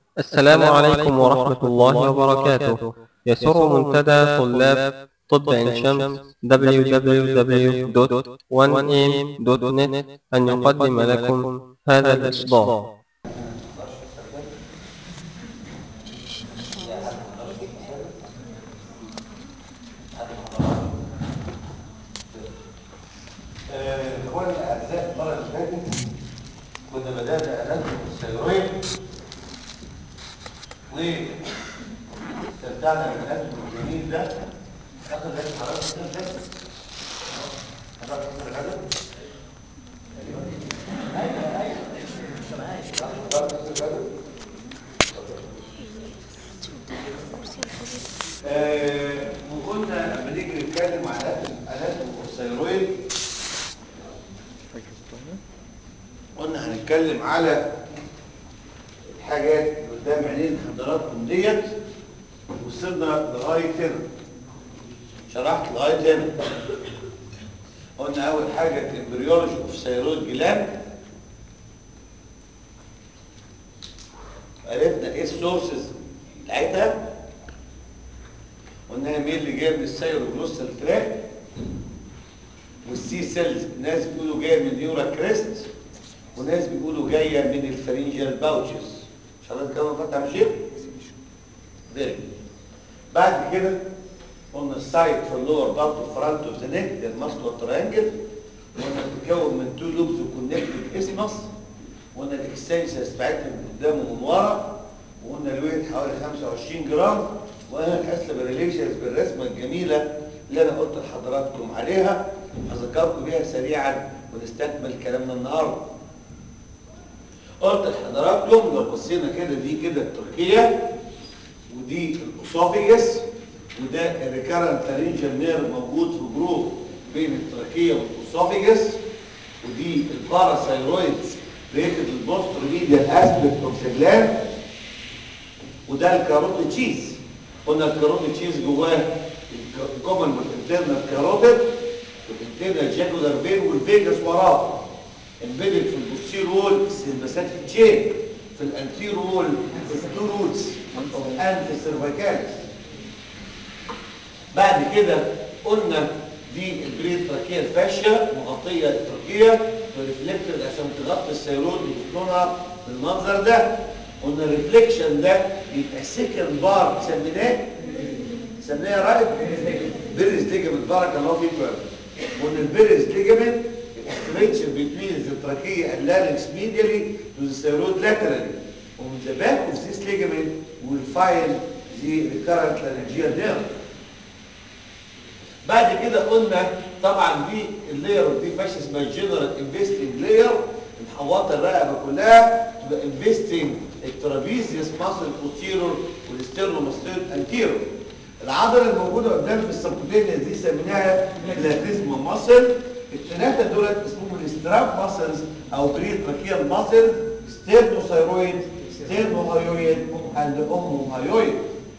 السلام عليكم ورحمة الله وبركاته يسر منتدى طلاب طب عين شمس www.1am.net أن يقدم لكم هذا الإصدار اخواني الاعزاء المره اللي فاتت كنا بدانا اناتوم الثيرويد واستمتعنا بالاناتوم الجميل ده اخذ لك حراره كده فاتت حضرتك فاكر الهدف؟ ايوه ايوه حضرتك فاكر الهدف؟ آه، وقلنا لما نيجي نتكلم عن اناتوم الثيرويد قلنا هنتكلم على الحاجات اللي قدام عينين حضراتكم ديت وصلنا لغايه هنا شرحت لغايه هنا قلنا اول حاجه الامبريولوجي اوف ثيرويد جلاند عرفنا ايه السورسز بتاعتها قلنا مين اللي جايه من الثيروجلوسال تراك والسي سيلز ناس بيقولوا جايه من نيورا كريست وناس بيقولوا جايه من الفرنجال باوتشز مش حضرتك كمان فتح مشيت فيري بعد كده قلنا السايت في اللور بارت اوف فرونت اوف ذا نيك ده الماسكولار تريانجل قلنا بتتكون من تو لوبز وكونكتد اسمس وقلنا الاكستنشنز بتاعتها من قدام ومن ورا وقلنا الويت حوالي 25 جرام وانا هحسب الريليشنز بالرسمه الجميله اللي انا قلت لحضراتكم عليها هذكركم بيها سريعا ونستكمل كلامنا النهارده قلت لحضراتكم لو بصينا كده دي كده التركيه ودي الاسوفيجس وده الريكارنت لارينجال نير موجود في جروب بين التركيه والاسوفيجس ودي الباراثايرويدز ريتد البوستر ميديال اسبكت اوف ذا جلاند وده الكاروتيد تشيز قلنا الكاروتيد تشيز جواه الكومن والانترنال كاروتيد والانترنال جاكولار فين والفيجاس وراه امبيدد في البوستير وول السيرباساتيك تشين في الانتير وول التو روتس اوف انتي سيرفيكاليس بعد كده قلنا دي البريد تراكيه الفاشيه مغطيه التركيه وريفلكتد عشان تغطي السيرود وتكونها بالمنظر ده قلنا الريفليكشن ده بيبقى سكند بار سميناه سميناه يا راجل بيرز ليجمنت بارك الله فيكم قلنا البيرز ليجمنت stretch between the trachea and larynx medially to the thyroid laterally. On the back of this ligament will find the recurrent laryngeal nerve. بعد كده قلنا طبعا دي اللاير دي فاش اسمها الجنرال انفستنج لاير محوطه الرقبه كلها تبقى انفستنج الترابيزيوس ماسل بوستيرور والستيرنوماستير انتيرور العضله الموجوده قدام في السبكوتينيا دي سميناها بلاتيزما ماسل الثلاثه دول اسمهم الاستراب ماسلز او بريتراكيال ماسل ستيرنوثايرويد ستيرنوهايويد اند اوموهايويد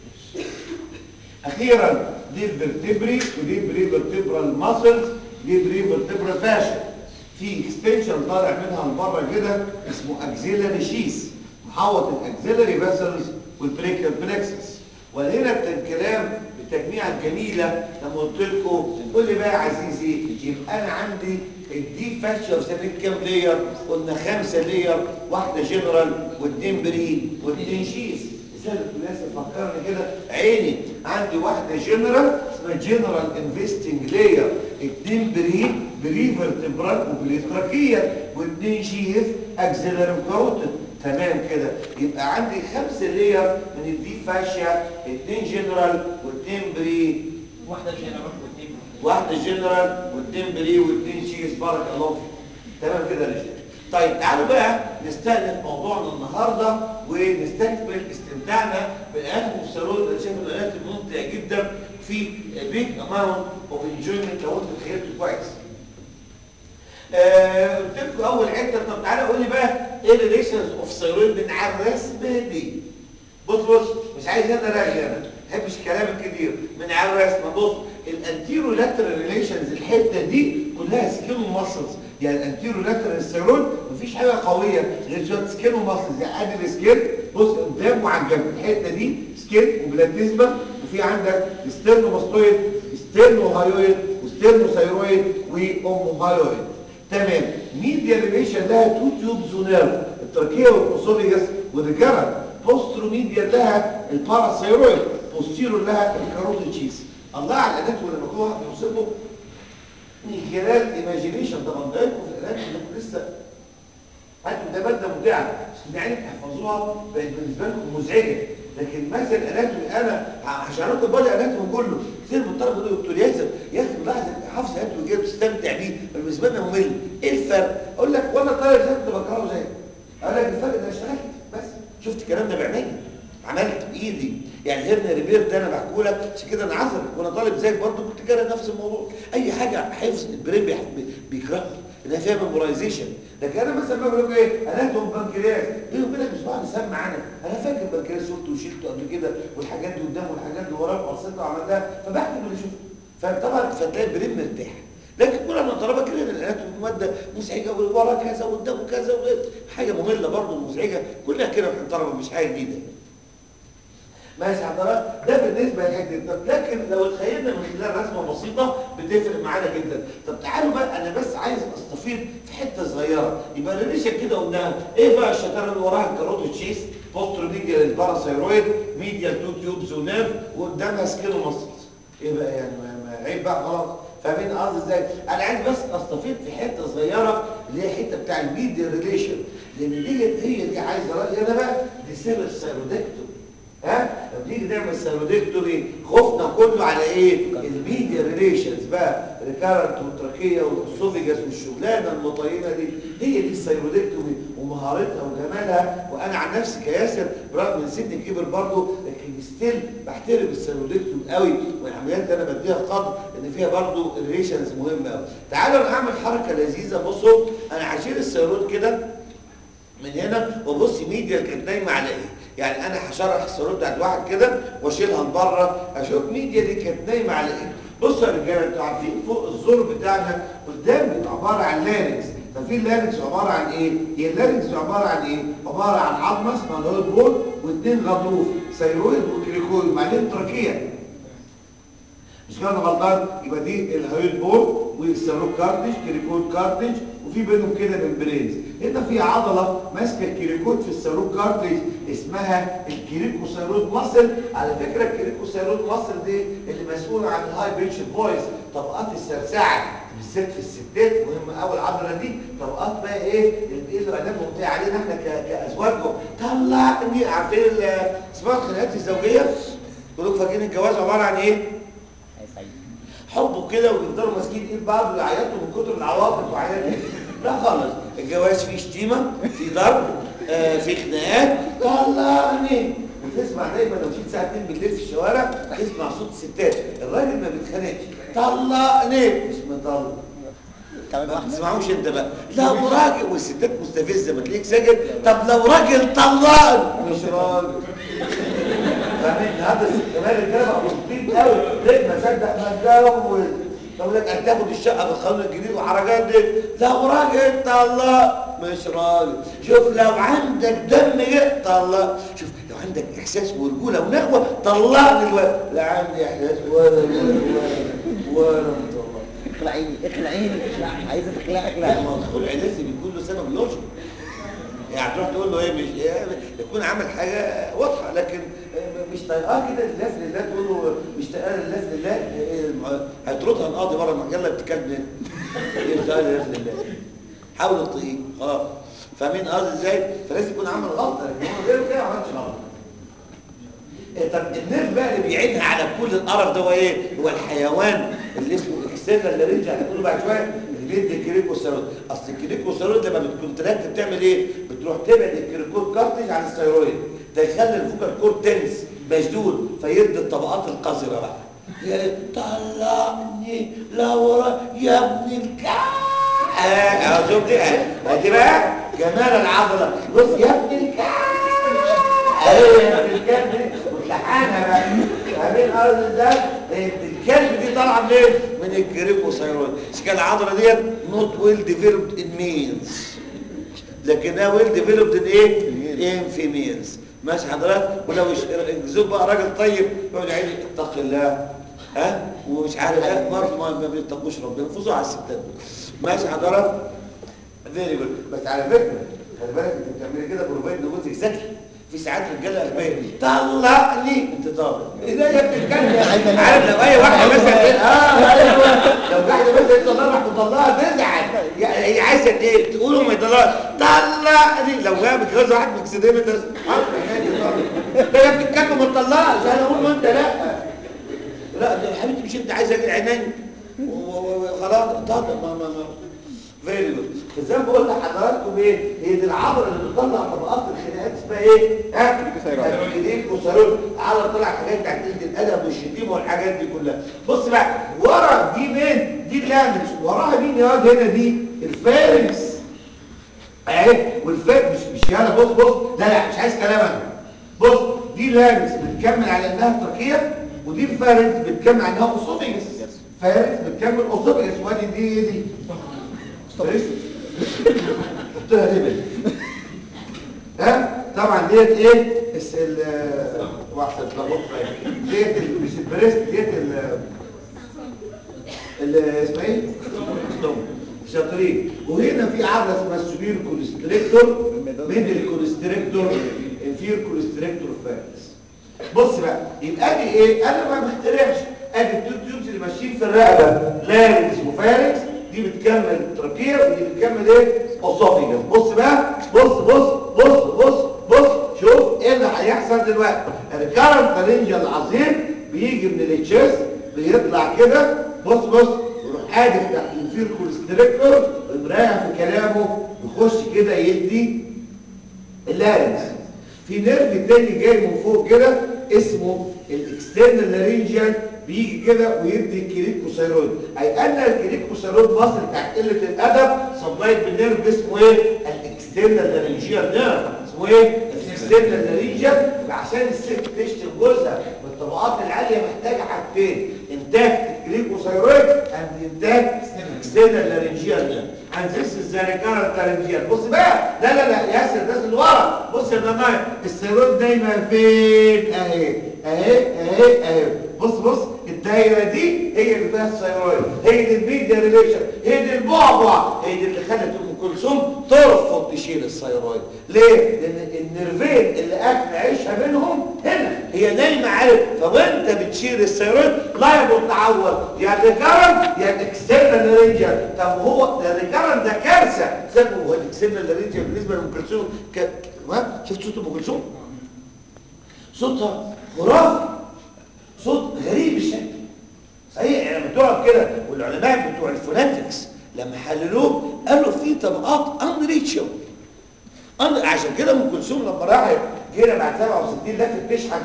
اخيرا دي الفرتبري ودي بريفرتبرال ماسلز دي بريفرتبرال فاشن في اكستنشن طالع منها لبره كده اسمه اكزيلاري شيس محوط الاكزيلاري فاسلز والبريكال بلكسس وهنا الكلام التجميعه الجميله لما قلت لكم قول لي بقى يا عزيزي يبقى انا عندي الدي فاشيا سميت كام لير قلنا خمسه لير واحده جنرال واثنين بري واثنين شيس رساله الناس فكرني كده عيني عندي واحده جنرال اسمها جنرال انفستنج لاير اثنين بري بري فيرتبرال وبليتراكيه واثنين شيس اكزيلاري كاروتيد تمام كده يبقى عندي خمسه لير من الدي فاشيا اثنين جنرال واثنين بري واحدة جنرال واثنين واحده جنرال واثنين بري واثنين شيز بارك الله فيك تمام كده يا رجال طيب تعالوا بقى نستهدف موضوعنا النهارده ونستكمل استمتاعنا بالاناتوم والسيرود انا شايف الاناتوم ممتع جدا في بيج اماونت اوف انجويمنت لو انت تخيلت كويس آه، قلت لكم اول حته طب تعالى قول لي بقى ايه الريليشنز اوف ثيرويد من على الرسمه دي بص بص مش عايز انا راجل انا بحبش الكلام الكتير من عيال رسمه بص الانتيرو لاترال ريليشنز الحته دي كلها سكين وماسلز يعني الانتيرو لاترال السيرون مفيش حاجه قويه غير شويه سكين وماسلز يعني ادي السكين بص قدام وعلى الجنب الحته دي سكين وبلاتيزما وفي عندك ستيرنوماستويد ستيرنوهايويد وستيرنوثايرويد واوموهايويد تمام ميديا ريليشن لها تو تيوبز ونيرف التركيه والاسوفيجاس والريكارنت بوسترو ميديا لها الباراثايرويد بوستيرو لها الكاروتيد تشيز الله على الاناتومي لما كل واحد يوصفه من خلال ايماجينيشن طبعا ده لكم في الاناتومي لكم لسه انتوا ده ماده ممتعه بس يعني تحفظوها بقت بالنسبه لكم مزعجه لكن مثلا الاناتومي انا عشان اخد بالي الاناتومي كله كتير من الطلبه يقولوا دكتور ياسر يا اخي ملاحظ حافظ الاناتومي كده بتستمتع بيه بالنسبه لنا ممل ايه الفرق؟ اقول لك وانا طالب زي كنت بكرهه زي اقول لك الفرق ان انا اشتغلت بس شفت الكلام ده بعيني عملت بايدي يعني هيرنا ريبير ده انا بحكوا لك عشان كده انا عذرك وانا طالب زيك برضه كنت كاره نفس الموضوع اي حاجه حفظ البرين بيح- بيكرهها انها فيها ميمورايزيشن لكن انا مثلا ما بقول لك ايه اناتوم بنكرياس بيني وبينك مش بقعد اسمع انا انا فاكر بنكرياس شفته وشيلته قبل كده والحاجات دي قدام والحاجات دي وراه وقصيتها وعملتها فبحكي من اللي شفته فطبعا فتلاقي البرين مرتاح لكن كل انا طلبه كده الاناتومي ماده مزعجه ورا كذا وقدامه كذا حاجه ممله برضه مزعجه كلها كده في الطلبه مش حاجه جديده ماشي حضرتك ده بالنسبه للحته طب لكن لو اتخيلنا من خلال رسمه بسيطه بتفرق معانا جدا طب تعالوا بقى انا بس عايز استفيد في حته صغيره يبقى الريليشن كده قلناها ايه بقى الشطاره اللي وراها الكاروتيد تشيس بوسترو ميديال الباراثايرويد ميديال تو تيوبز ونيرف وقدامها سكين ومسلز ايه بقى يعني ما- ما- عيب بقى خلاص فاهمين قصدي ازاي انا عايز بس استفيد في حته صغيره اللي هي الحته بتاع الميديا ريليشن لان ديت هي دي عايزه رايي انا بقى دي سر السيرودكتوم ها لو تيجي تعمل سيرودكتومي خوفنا كله على ايه الميديا ريليشنز بقى ريكارنت والتركيه والاسوفيجاس والشغلانه المطينه دي هي دي السيرودكتومي ومهارتها وجمالها وانا عن نفسي كياسر برغم ان سني كبر برضه لكن ستيل بحترم السيرودكتومي قوي والعمليات اللي انا بديها قدر ان فيها برضه ريليشنز مهمه قوي تعالوا انا اعمل حركه لذيذه بصوا انا هشيل السيرود كده من هنا وبص ميديا كانت نايمه على ايه يعني انا هشرح السرور بتاعت واحد كده واشيلها لبره اشوف ميديا دي كانت نايمه على ايه بصوا يا رجاله انتوا عارفين فوق الزور بتاعنا قدام بيبقى عباره عن لارنكس ففي اللارنكس عباره عن ايه هي اللارنكس عباره عن ايه عباره عن عظمه اسمها الهويد بول واثنين غضروف ثيرويد وكريكويد وبعدين تراكيه مش كده أنا غلطان يبقى دي الهيوت بول والسيروك كارتج كريكوت كارتج وفي بينهم كده ممبرينز هنا في عضله ماسكه الكريكوت في السيروك كارتج اسمها الكريكوسيروز ماسل على فكره الكريكوسيروز ماسل دي اللي مسؤول عن الهاي بيتش فويس طبقات السرسعه بالذات في الستات مهمه قوي العضله دي طبقات بقى ايه اللي بيقلوا اداب ممتع علينا احنا ك- كازواجهم طلعني عارفين ال- اسمها الخناقات الزوجيه كلكم فاكرين الجواز عباره عن ايه؟ حبوا كده ويفضلوا ماسكين ايد بعض ويعيطوا من كتر العواطف وحاجات كده. لا خالص الجواز فيه شتيمه في ضرب آه في خناقات طلعني وتسمع دايما لو جيت الساعه 2 بالليل في الشوارع تسمع صوت الستات الراجل ما بيتخانقش طلقني مش مطلق ما تسمعوش انت بقى لو راجل والستات مستفزه ما تلاقيك ساكت طب لو راجل طلقني مش راجل فاهمين هذا كمان الرجاله بقوا مبسوطين قوي ليه ما صدق ما اتجوز طب لك ان تاخد الشقه بالقانون الجديد وحركات دي لو راجل طلق مش راجل شوف لو عندك دم جه طلق شوف لو عندك احساس ورجوله ونخوه طلقني الوقت لا عندي احساس ولا ولا ولا ولا مطلق اخلعيني اخلعيني عايزه تخلعك لا ما هو الخلع لازم يكون له سبب لوجيك يعني تروح تقول له ايه مش إيه يكون عامل حاجه واضحه لكن مش طايقاه كده لله في لله تقول له مش طايقاه لله في لله إيه الم- هيطردها القاضي بره المحكمه يلا بتتكلم ليه؟ ايه مش طايقاه لله في لله حاول تطيق خلاص فاهمين قصدي ازاي؟ فلازم يكون عامل غلطه لكن هو غير كده ما عملش غلطه إيه طب النيرف بقى اللي بيعينها على كل القرف ده هو ايه؟ هو الحيوان اللي اسمه اكسترنال لارنج هنقوله بعد شويه اللي بيدي الكريكوسيرويد اصل الكريكوسيرويد لما بتكونتراكت بتعمل ايه؟ بتروح تبعد الكريكوت كارتج عن الثيرويد ده يخلي الفوكال كور تنس مشدود فيدي الطبقات القذره بقى يا طلعني لو را- يا ابن الكعب اه شوف دي اه دي بقى جمال العضله بص يا ابن الكعب ايه يا ابن الكعب دي وتلحنها بقى فاهمين قصدي ده الكلب دي طالعه منين من الجريكوثايرويد كان العضله ديت نوت ويل ديفلوبد ان ميلز لكنها ويل ديفلوبد ان ايه ان فيميلز ماشي حضرتك ولو الزوج بقى راجل طيب يقعد يعيد اتق الله ها ومش عارف ايه برضه ما ما بيتقوش ربنا فوزوا على الستات دول ماشي حضرتك فيري جود بس على فكره خلي بالك انت بتعملي كده بروفايد نموذج ذكي في ساعات رجاله اغبياء طلقني انت طالق ايه ده يا ابن الكلب عارف لو اي واحده مثلا إيه؟ اه ايوه لو واحده مثلا انت راح تطلقها تزعل يعني هي عايزه ايه تقولوا ما يطلقش طلقني لو هي متجوزه واحد مكسدين انت ده يا ابن الكلب ما تطلقش انا اقول وانت لا لا ده يا حبيبتي مش انت عايزه اجي عيني وخلاص طب ما ما ما فيري جود فزي ما بقول لحضراتكم ايه هي دي العبره اللي بتطلع طبقات الخناقات اسمها ايه ها كورتيكوثيرويد العبره بتطلع حاجات بتاعت قله الادب والشتيمه والحاجات دي كلها بص بقى ورا دي مين دي اللامس وراها مين يا واد هنا دي الفارنكس اهي والفارنكس مش مش يلا بص بص لا لا مش عايز كلام انا بص دي لامس بتكمل على انها تركيه ودي الفارنكس بتكمل على انها اسوفيجس فارنكس بتكمل اسوفيجس وادي دي دي استريس قلتها ليه ها طبعا ديت ايه اس ال واحده اتلخبطت ديت ال- مش البريست ديت ال ال اسمها ايه ستوم شاطرين وهنا في عضله اسمها السوبير كوليستريكتور ميدل كوليستريكتور انفير كوليستريكتور فاكس بص بقى يبقى دي ايه انا ما بخترعش ادي التو تيوبز اللي ماشيين في الرقبه لارنكس وفارنكس دي بتكمل تراكيه ودي بتكمل ايه اسوفيجاس بص بقى بص بص بص بص بص شوف ايه اللي هيحصل دلوقتي الكارنت فارنجال العظيم بيجي من التشيست بيطلع كده بص بص يروح قادف تحت الفير كوليستريكتور ومراجع في كلامه يخش كده يدي اللارنكس في نيرف تاني جاي من فوق كده اسمه الاكسترنال لارينجيال بيجي كده ويدي الكريكوسيرويد اي ان الكريكوسيرويد مصر بتاعت قله الادب سبلايت بالنيرف اسمه ايه الاكسترنال لارينجيال نيرف اسمه ايه الاكسترنال لارينجيال عشان الست تشتم جوزها بالطبقات العاليه محتاجه حاجتين انتاج الكريكوسيرويد اند انتاج اكسترنال لارينجيال نيرف and this is the recurrent laryngeal بص بقى لا لا لا ياسر الناس اللي ورا بص يا جماعه السيرويد دايما فين اهي اهي اهي اهي بص بص الدايره دي هي اللي فيها الثيرويد هي دي الميديا ريليشن هي دي البعبع هي دي اللي خلت ام كلثوم ترفض تشيل الثيرويد ليه لان النرفين اللي اكل عيشها منهم هنا هي نايمه عارف فوانت بتشيل الثيرويد لا يبقى تعور يا الريكارنت يا الاكسترنال لارنجيال طب هو ده الريكارنت ده كارثه سيبه هو الاكسترنال لارنجيال بالنسبه لام كلثوم ك... ها شفت صوت ام كلثوم صوتها خرافي صوت غريب الشكل صحيح يعني لما تقعد كده والعلماء بتوع الفوناتكس لما حللوه قالوا في طبقات انريتشبل أن... عشان كده ام كلثوم لما راحت جينا بعد 67 لفت تشحت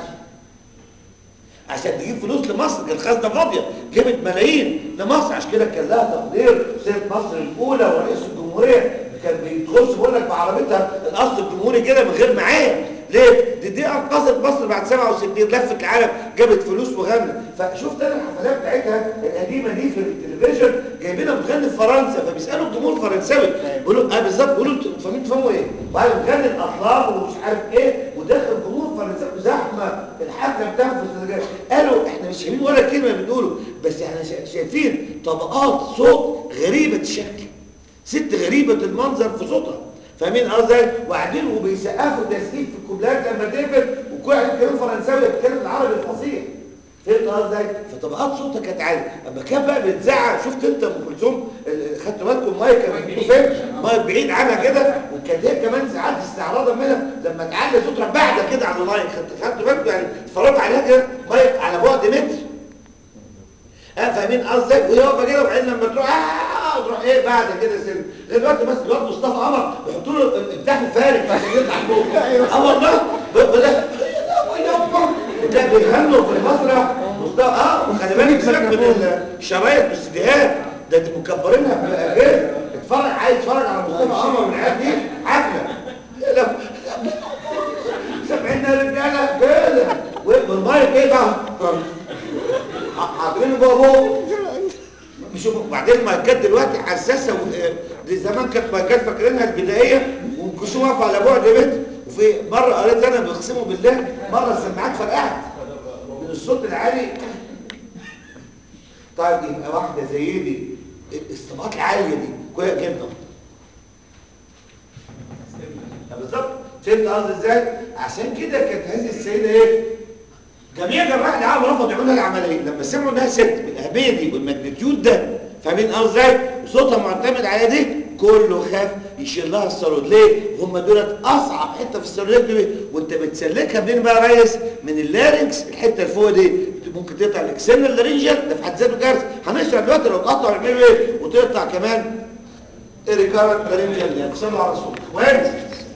عشان تجيب فلوس لمصر كانت خزنه فاضيه جابت ملايين لمصر عشان كده كان لها تقدير سيد مصر الاولى ورئيس الجمهوريه كان بيتخش بيقول لك بعربيتها القصر الجمهوري كده من غير معايا ليه؟ دي دي انقذت مصر بعد 67 لفت العالم جابت فلوس وغنى فشفت انا الحفلات بتاعتها القديمه دي في التلفزيون جايبينها بتغني في فرنسا فبيسالوا الجمهور الفرنساوي بيقولوا اه بالظبط بيقولوا انتوا فاهمين تفهموا ايه؟ وبعد بتغني الاطلال ومش عارف ايه وداخل جمهور فرنساوي زحمه الحفله بتاعهم في السنغال قالوا احنا مش فاهمين ولا كلمه بنقوله بس احنا شا- شايفين طبقات صوت غريبه الشكل ست غريبة المنظر في صوتها فاهمين قصدي وقاعدين وبيسقفوا تسقيف في الكوبلات لما تقفل وكل واحد بيتكلم فرنساوي بيتكلم العربي الفصيح فهمت قصدي فطبقات صوتها كانت عاليه اما كان بقى بتزعق شفت انت ام كلثوم ال- خدتوا بالكم مايك كان بيجيبوا فين مايك بعيد عنها كده وكانت هي كمان ساعات استعراضا منها لما تعلي صوتها بعد كده على المايك خدت- خدتوا بالكم يعني اتفرجوا عليها كده مايك على بعد متر ها فاهمين قصدي وهي واقفه كده وبعدين لما تروح آه تروح ايه بعد كده سن دلوقتي بس الواد مصطفى قمر يحطوا له البتاع الفارغ عشان يطلع فوق اه والله بدا ده بيغنوا في المسرح مصطفى اه وخلي بالك سيبك من الشرايط والسيديهات ده انتوا مكبرينها في الاجهزه اتفرج عايز يتفرج على مصطفى قمر والعيال دي حفله لا سامعين يا رجاله كده والمايك ايه بقى اصلا ح- حاطينه جوه بقه مش وبعدين المايكات دلوقتي حساسه و... دي زمان كانت مايكات فاكرينها البدائيه وانكشوها واقفه على بعد متر وفي مره قريت انا بيقسموا بالله مره السماعات فرقعت من الصوت العالي طيب يبقى واحده زي دي الصفات العاليه دي كويس جدا بالظبط فهمت قصدي ازاي عشان كده كانت هذه السيده ايه جميع جراح العالم رفضوا يعملوا لها العمليه لما سمعوا انها ست بالاهميه دي والماجنتيود ده فاهمين قصدي ازاي وصوتها معتمد على دي كله خاف يشيل لها الصالون ليه هم دولت اصعب حته في السيرولوجي وانت بتسلكها منين بقى يا ريس من اللارنكس الحته اللي فوق دي ممكن تقطع الاكسنال لارنجال ده في حد ذاته كارثه هنشرح دلوقتي لو اتقطع يعملوا ايه وتقطع كمان ريكارنت لارنجال يعني يكسروا على الصوت كويس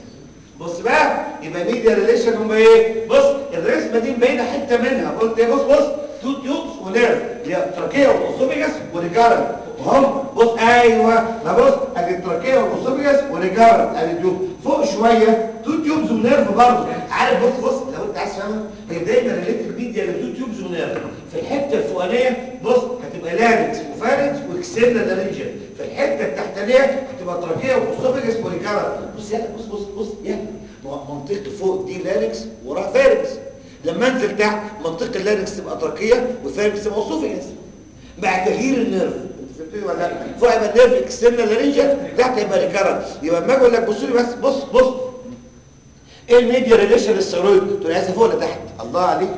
بص بقى يبقى ميديا ريليشن هم ايه بص الرسمه دي مبينه حته منها قلت ايه بص بص تو تيوبس ونيرف اللي هي التراكيه والاسوفيجاس وريكارنت وهم بص ايوه ما بص ادي التراكيه والاسوفيجاس وريكارنت ادي تيوب فوق شويه تو تيوبز ونيرف برضه عارف بص بص لو انت عايز تفهمها هي دايما ريليتد ميديا لتو تيوبز ونيرف في الحته الفوقانيه بص هتبقى لارنكس وفارنكس واكسيرنا لارنجل في الحته التحتانيه هتبقى تراكيه واسوفيجاس وريكارنت بص يلا بص بص بص يلا منطقه فوق دي لارنكس وراها فارنكس لما انزل تحت منطقه اللارنكس تبقى تراكيه والفارنكس تبقى اسوفيجاس مع تغيير النيرف انت فهمتني ولا لا فوق يبقى النيرف اكسترنال لارنجل تحت يبقى ريكارنت يبقى اما اجي اقول لك بص لي بس بص بص ايه الميديا ريليشن للثيرويد تقول لي عايزه فوق ولا تحت الله عليك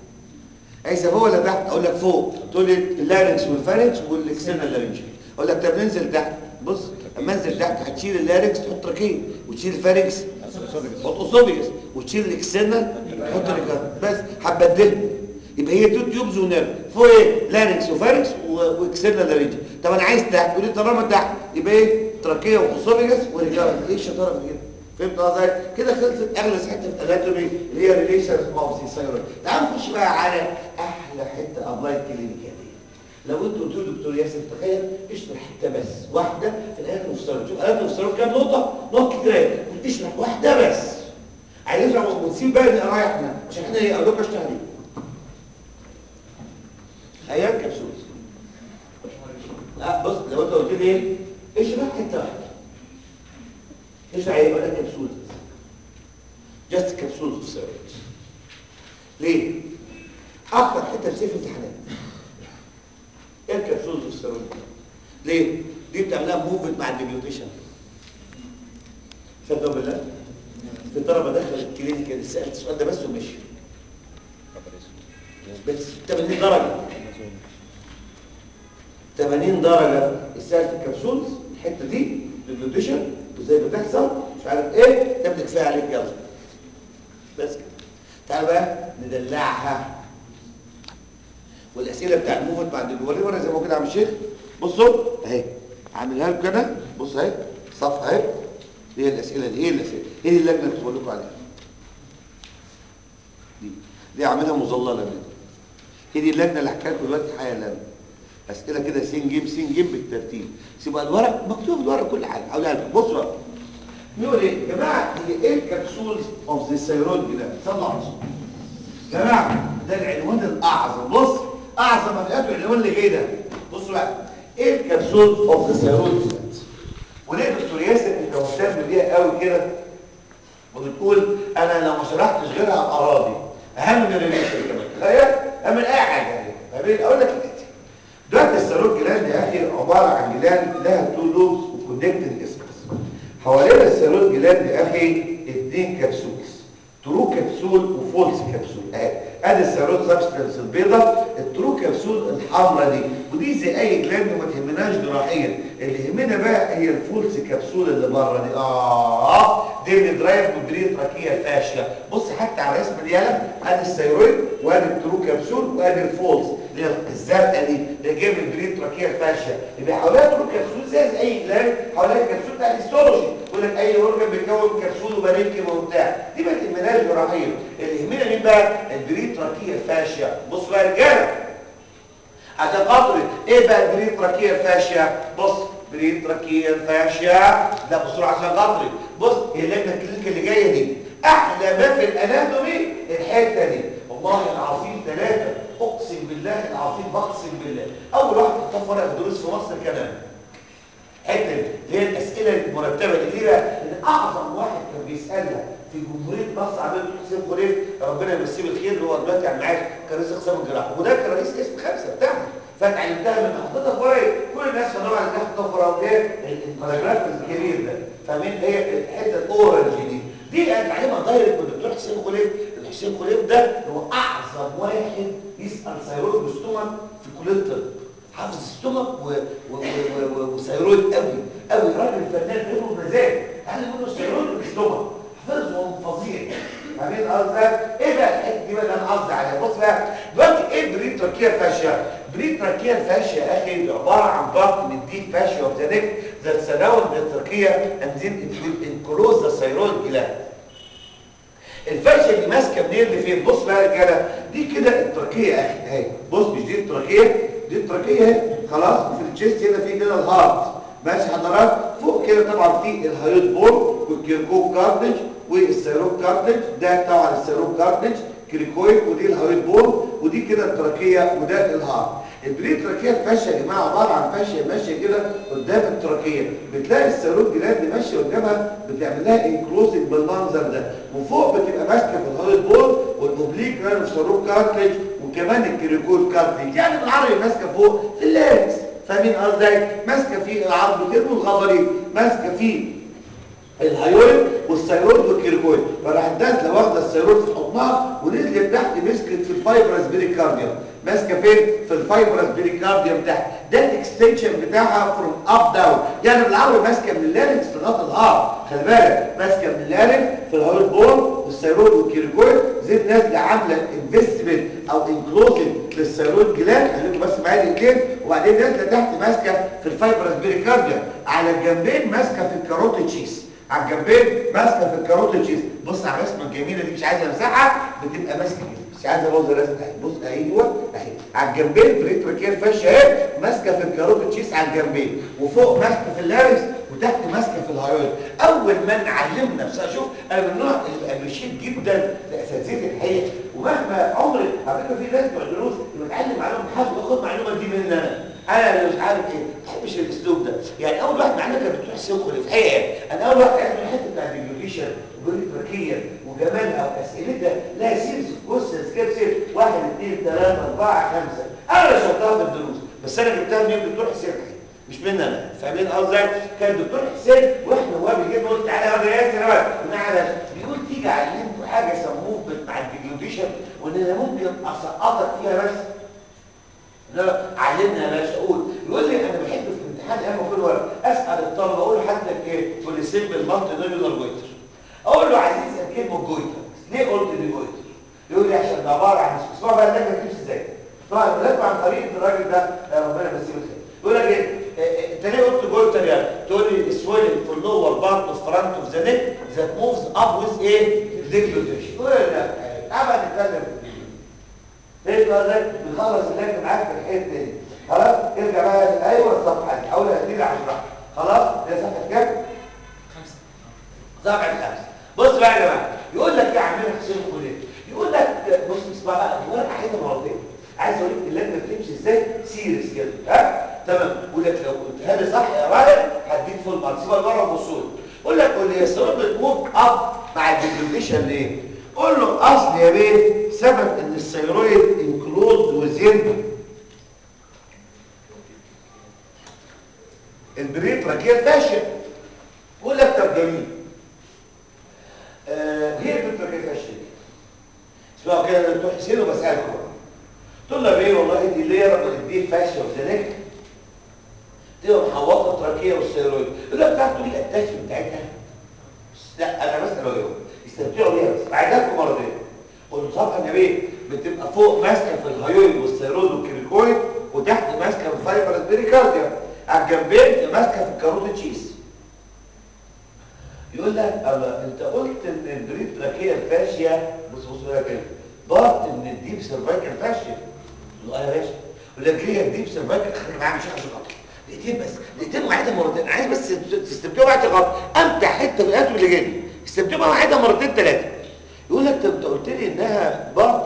عايزه فوق ولا تحت اقول لك فوق تقول لي اللارنكس والفارنكس والاكسترنال لارنجل اقول لك طب ننزل تحت بص اما انزل تحت هتشيل اللارنكس تحط تراكيه وتشيل الفارنكس تحط اسوفيجس وتشيل الاكسترنال تحط ريكارنت بس هتبدلها يبقى هي تو تيوبز ونيرف فوق ايه لارنكس وفارنكس واكسترنال لارنجل طب انا عايز تحت تقول لي طالما تحت يبقى ايه تراكيه واسوفيجس وريكارنت ايه الشطاره في كده فهمت قصدي كده خلصت اغلى حته في الاناتومي اللي هي ريليشن اوف ذا ثايرويد تعال نخش بقى على احلى حته ابلايد كلينيكال لو انت قلت له دكتور ياسر تخيل اشرح حته بس واحده في الاناتومي اوف ثايرويد شوف الاناتومي اوف ثايرويد كام نقطه نقط كتير اشرح واحده بس عايز اشرح ونسيب بقى نقراها احنا عشان احنا ايه اقول لكم اشتغل ايه ايام كبسول لا بص لو انت قلت لي ايه اشرح حته واحده اشرح ايه اقول لك كبسول جاست كبسول في الثايرويد ليه اكتر حته بتصير في امتحانات ايه الكبسول في الثايرويد ليه دي بتعملها موفمنت مع الديبيوتيشن صدقوا بالله في طلبه دخلت الكلينيكال سالت السؤال ده بس ومشي بس 80 درجه 80 درجه السالت الكبسول الحته دي الديبيوتيشن وازاي بتحصل مش عارف ايه تبدا كفايه عليك يلا بس كده تعال بقى ندلعها والاسئله بتاع الموفمنت مع الديبيوتيشن وري زي ما كده عم الشيخ بصوا اهي عاملها لكم كده بص اهي صفحه اهي دي الاسئله دي ايه الاسئله ايه دي اللجنه اللي بقول لكم عليها دي دي عاملها مظلله كده هي دي اللجنه اللي حكيت لكم دلوقتي حالا اسئله كده سين جيم سين جيم بالترتيب سيبوا الورق مكتوب في الورق كل حاجه هقولها لكم بصوا بقى نقول ايه يا جماعه هي ايه الكبسولز اوف ذا ثايرويد ده صلوا على الرسول يا جماعه ده العنوان الاعظم بص اعظم افئات العنوان اللي جاي ده بصوا بقى ايه الكبسولز اوف ذا ثايرويد وليه دكتور ياسر انت مهتم بيها قوي كده وبتقول انا لو ما شرحتش غيرها ابقى راضي اهم من الريليشن كمان تخيل اهم من اي حاجه فاهمين اقول لك كده دلوقتي الثايرويد جلاند يا اخي عباره عن جلاند لها تو لوبس وكونكتد اسمس حوالين الثايرويد جلاند يا اخي اثنين كبسولز ترو كبسول وفولس كبسول اهي ادي الثايرويد سبستنس البيضاء الترو كبسول الحمراء دي ودي زي اي جلاند وما تهمناش جراحيا اللي يهمنا بقى هي الفولس كبسول اللي بره دي اه دي اللي درايف بالبريتراكيه الفاشيه بص حتى على الرسمه دي يالا ادي الثايرويد وادي الترو كبسول وادي الفولس اللي هي الزرقاء دي اللي جايه من البريتراكيه الفاشيه يبقى حواليها ترو كبسول زي زي اي جلاند حواليها الكبسول بتاع الهيستولوجي يقول لك اي اورجن بيتكون كبسول وبارينكيوم وبتاع دي ما تهمناش جراحيا اللي يهمنا مين بقى البريتراكيه الفاشيه بصوا بقى يا رجاله عشان خاطر ايه بقى البريتراكيه الفاشيه بص بريتراكيه الفاشيه ده بصوا عشان خاطري بص هي اللجنه الكلينيكال اللي جايه دي احلى ما في الاناتومي الحته دي والله العظيم ثلاثه بالله العظيم بقسم بالله اول واحد حطها ورقه الدروس في مصر كان انا حته اللي هي الاسئله المرتبه اللي هي ان اعظم واحد كان بيسالها في جمهوريه مصر عمال حسين خليل ربنا يمسيه بالخير اللي هو دلوقتي على المعاش كان رئيس اقسام الجراحه وده كان رئيس اسم خمسه بتاعنا فتعلمتها من حضرتك ورقه كل الناس طبعا اللي حطها في ورقه الباراجراف الكبير ده فاهمين هي الحته الاورنج دي دي اتعلمها دايركت من الدكتور حسين خليل حسين خليل ده هو اعظم واحد يسال سيرويد واستومك في كليه الطب حافظ السمك و... و... و... و... وسيرويد قوي قوي راجل فنان له مزاج تعلم منه السيرويد والسمك حفظهم فظيع فاهمين قصدي ايه بقى الحته دي بقى اللي انا قصدي عليها بص بقى دلوقتي ايه بريد تركيا فاشيا بريد تركيا فاشيا يا اخي عباره عن ضغط من الديب فاشيا اوف ذا نيك ذات سراوند ذا تركيا اند ذن انكلوز ذا ثايرويد جلاند الفاشيه دي ماسكه منين لفين بص بقى يا رجاله دي كده التركيه يا اخي اهي بص مش دي التركيه دي التركيه اهي خلاص وفي الجيست هنا في كده الهارت ماشي حضرات فوق كده طبعا في الهايوت بول والكيركوك كارتج والسيروك كارتج ده طبعا السيروك كارتج كريكويد ودي الهايوت بول ودي كده التركيه وده الهارت البري تراكيه الفاشيه يا جماعه عباره عن فاشيه ماشيه كده قدام التراكيه بتلاقي السيروك جلاند ماشيه قدامها بتعمل لها انكلوزنج بالمنظر ده وفوق بتبقى ماسكه في الهايوت بول والاوبليك جراند سيروك كارتج وكمان الكريكويد كارتج يعني بالعربي ماسكه فوق في اللاركس فاهمين قصدي ماسكه في العظمتين والغضاريف ماسكه في الهيويد والثيرويد والكيركويد فراح نازله واخده الثيرويد في حضنها ونزلت تحت مسكت في الفايبرس بيريكارديوم ماسكه فين في الفايبرس بيريكارديوم تحت ده الاكستنشن بتاعها فروم اب داون يعني بالعربي ماسكه من اللارنكس لغايه الهارت خلي بالك ماسكه من اللارنكس في الهيويد بون والثيرويد والكيركويد زي نازله عامله انفستمنت او انكلوزنج للثيرويد جلاند خليكم بس معايا دقيقتين وبعدين نازله تحت ماسكه في الفايبرس بيريكارديوم على الجنبين ماسكه في الكاروتيد شيس على الجنبين ماسكه في الكاروتيد شيز بص على الرسمه الجميله دي مش عايز امسحها بتبقى ماسكه كده مش عايز ابوظ الرسمه اهي بص ايوه اهي على الجنبين بريتروكير فاشيه اهي ماسكه في الكاروتيد شيز على الجنبين وفوق ماسكه في اللارس وتحت ماسكه في الهايويد اول ما نعلمنا بس اشوف انا من النوع اللي بشيد جدا لاساتذتي الحقيقه ومهما عمري على فكره في ناس بتوع دروس اللي بتعلم معلومه حد واخد المعلومه دي مني انا انا اللي مش عارف ايه ما بحبش الاسلوب ده يعني اول واحد معانا كان دكتور حسين خليل في الحقيقه انا اول واحد عرفت الحته بتاع الديجلوكيشن وبريتراكيه وجمالها واسئلتها لها سيرز في كويستنز كده سير واحد اثنين ثلاثه اربعه خمسه انا اللي شرحتها في الدروس بس انا جبتها من الدكتور حسين خليل مش مني انا فاهمين قصدي كان الدكتور حسين واحنا هو بيجي نقول تعالى يا ياسر بقى ونعالج بيقول تيجي علمكم حاجه يسموه مع الديجلوكيشن وان انا ممكن اسقطك فيها بس لا علمنا يا باشا قول يقول لي انا بحب في الامتحان ايام كل ورق اسال الطلبه اقول له حتى ايه تقول لي سيمبل مالتي نودولار جويتر اقول له عايز اسال كلمه جويتر ليه قلت دي جويتر يقول لي عشان ده عباره عن اسمع بقى اللجنه بتمشي ازاي طبعا بنتكلم عن طريقه الراجل ده ربنا يمسيه بالخير يقول لك ايه انت ليه قلت جويتر يعني تقول لي سويلنج في اللور بارت اوف فرونت اوف ذا نيك ذات موفز اب ويز ايه ديجلوتيشن يقول لك تعالى بقى نتكلم ايه بقى بنخلص اللجنه معاك في الحته دي خلاص ارجع بقى ايوه الصفحه دي اول هدي لي عشرة خلاص هي صفحه كام خمسة صفحه خمسة بص بقى يا جماعه يقول لك ايه عاملين حسين خليل يقول لك بص اسمع بقى يقول لك عايزها مرتين عايز اقول لك اللجنه بتمشي ازاي سيريس كده ها تمام يقول لك لو قلت هذا صح يا راجل هديك فول مارك سيبها لورا وبصوا يقول لك قول لي يا سبب بتموف اب مع الديجلوتيشن ليه قول له اصل يا بيه سبب ان الثيرويد انكلوز وزين البريتراكيه فاشل يقول لك طب جميل آه هي البريتراكيه فاشل اسمعوا كده انتوا حسين وبسالكم تقول له ايه والله دي ليه دي فاشل وزنك تبقى محوطه التراكيه والثيرويد يقول لك تعرف تقول الاتاشن بتاعتها لا انا بسال واجاوب استمتعوا بيها بس بعدها مرتين قلت صفحه جميل بتبقى فوق ماسكه في الهيويد والثيرويد والكريكويد وتحت ماسكه في الفايبرس بيريكارديا على الجنبين ماسكه في الكاروتيد تشيز يقول لك الله انت قلت ان البريد تراكيه الفاشيه بص بص بقى كده ضغط ان الديب سيرفايكال فاشيه له يا باشا يقول لك ليه الديب سيرفايكال خليك معايا مش عشان خاطر دقيقتين بس دقيقتين وعيدها مرتين عايز بس تستمتعوا بعد غلط امتع حته في الاتوم اللي جاي استمتعوا معايا مرتين ثلاثه يقول لك طب انت قلت لي انها بارت من الديب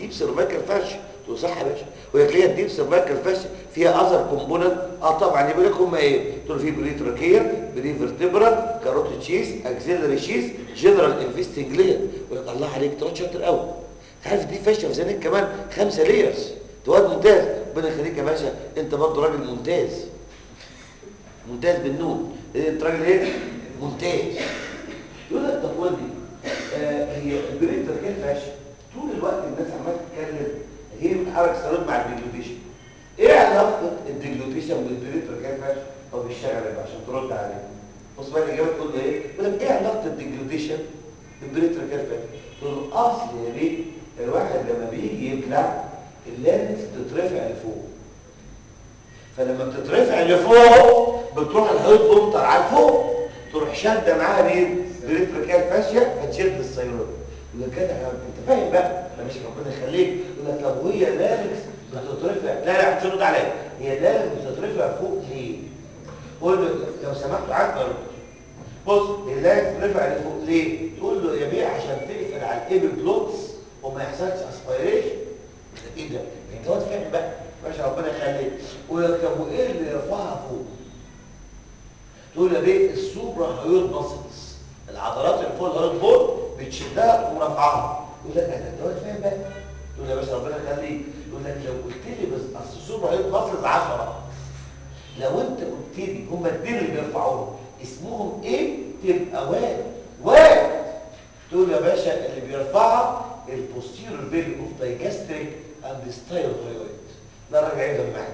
ديب سيرفايكال فاشن تقول صح يا باشا وهي تلاقيها الديب سيرفايكال فاشن فيها اذر كومبوننت اه طبعا يقول لك هم ايه تقول في بري تراكيه بري فيرتبرا كاروتيد تشيز اكسيلري شيز جنرال انفستنج لير ويقول لك الله عليك تقعد شاطر قوي انت عارف دي فاشله في زينك كمان خمسه ليرز تواد ممتاز ربنا يخليك يا باشا انت برضه راجل ممتاز ممتاز بالنون إيه انت راجل ايه ممتاز يقول لك طب قول لي آه هي البريتر كان فاشل طول الوقت الناس عماله تتكلم هي بتحرك ستيرويد مع الديجلوتيشن ايه علاقه الديجلوتيشن بالبريتر كان فاشل هو بيشتغل يبقى عشان ترد عليه بص بقى الاجابه تقول له ايه يقول لك ايه علاقه الديجلوتيشن بالبريتر كان فاشل تقول له اصل يا بيه الواحد لما بيجي يبلع اللانكس بتترفع لفوق فلما بتترفع لفوق بتروح الهيد بوم طالعه لفوق تروح شاده معاها مين بريتريكال فاشيا فتشد السيرويد يقول لك كده انت فاهم بقى ده مش ربنا يخليك يقول لك طب وهي لانكس بتترفع لا لا مش هترد عليا هي لانكس بتترفع فوق ليه قول له لو سمحتوا عارف ارد بص اللانكس بترفع لفوق ليه تقول له يا بيه عشان تقفل على الايبي بلوكس وما يحصلش اسبيريشن ايه ده انت واد فاهم بقى ماشي ربنا يخليك ويقول لك طب وايه اللي يرفعها فوق تقول يا بيه السوبرا هيود ماسلز العضلات اللي فوق الهيود بول بتشدها تقوم رافعاها يقول لك انا انت واد فاهم بقى تقول يا باشا ربنا يخليك يقول لك لو قلت لي بس اصل السوبرا هيود ماسلز 10 لو انت قلت لي هم الاثنين اللي بيرفعوهم اسمهم ايه تبقى واد واد تقول يا باشا اللي بيرفعها البوستيرور بيلي اوف دايجاستريك اند ستايل هايويد ده راجع ايه معاك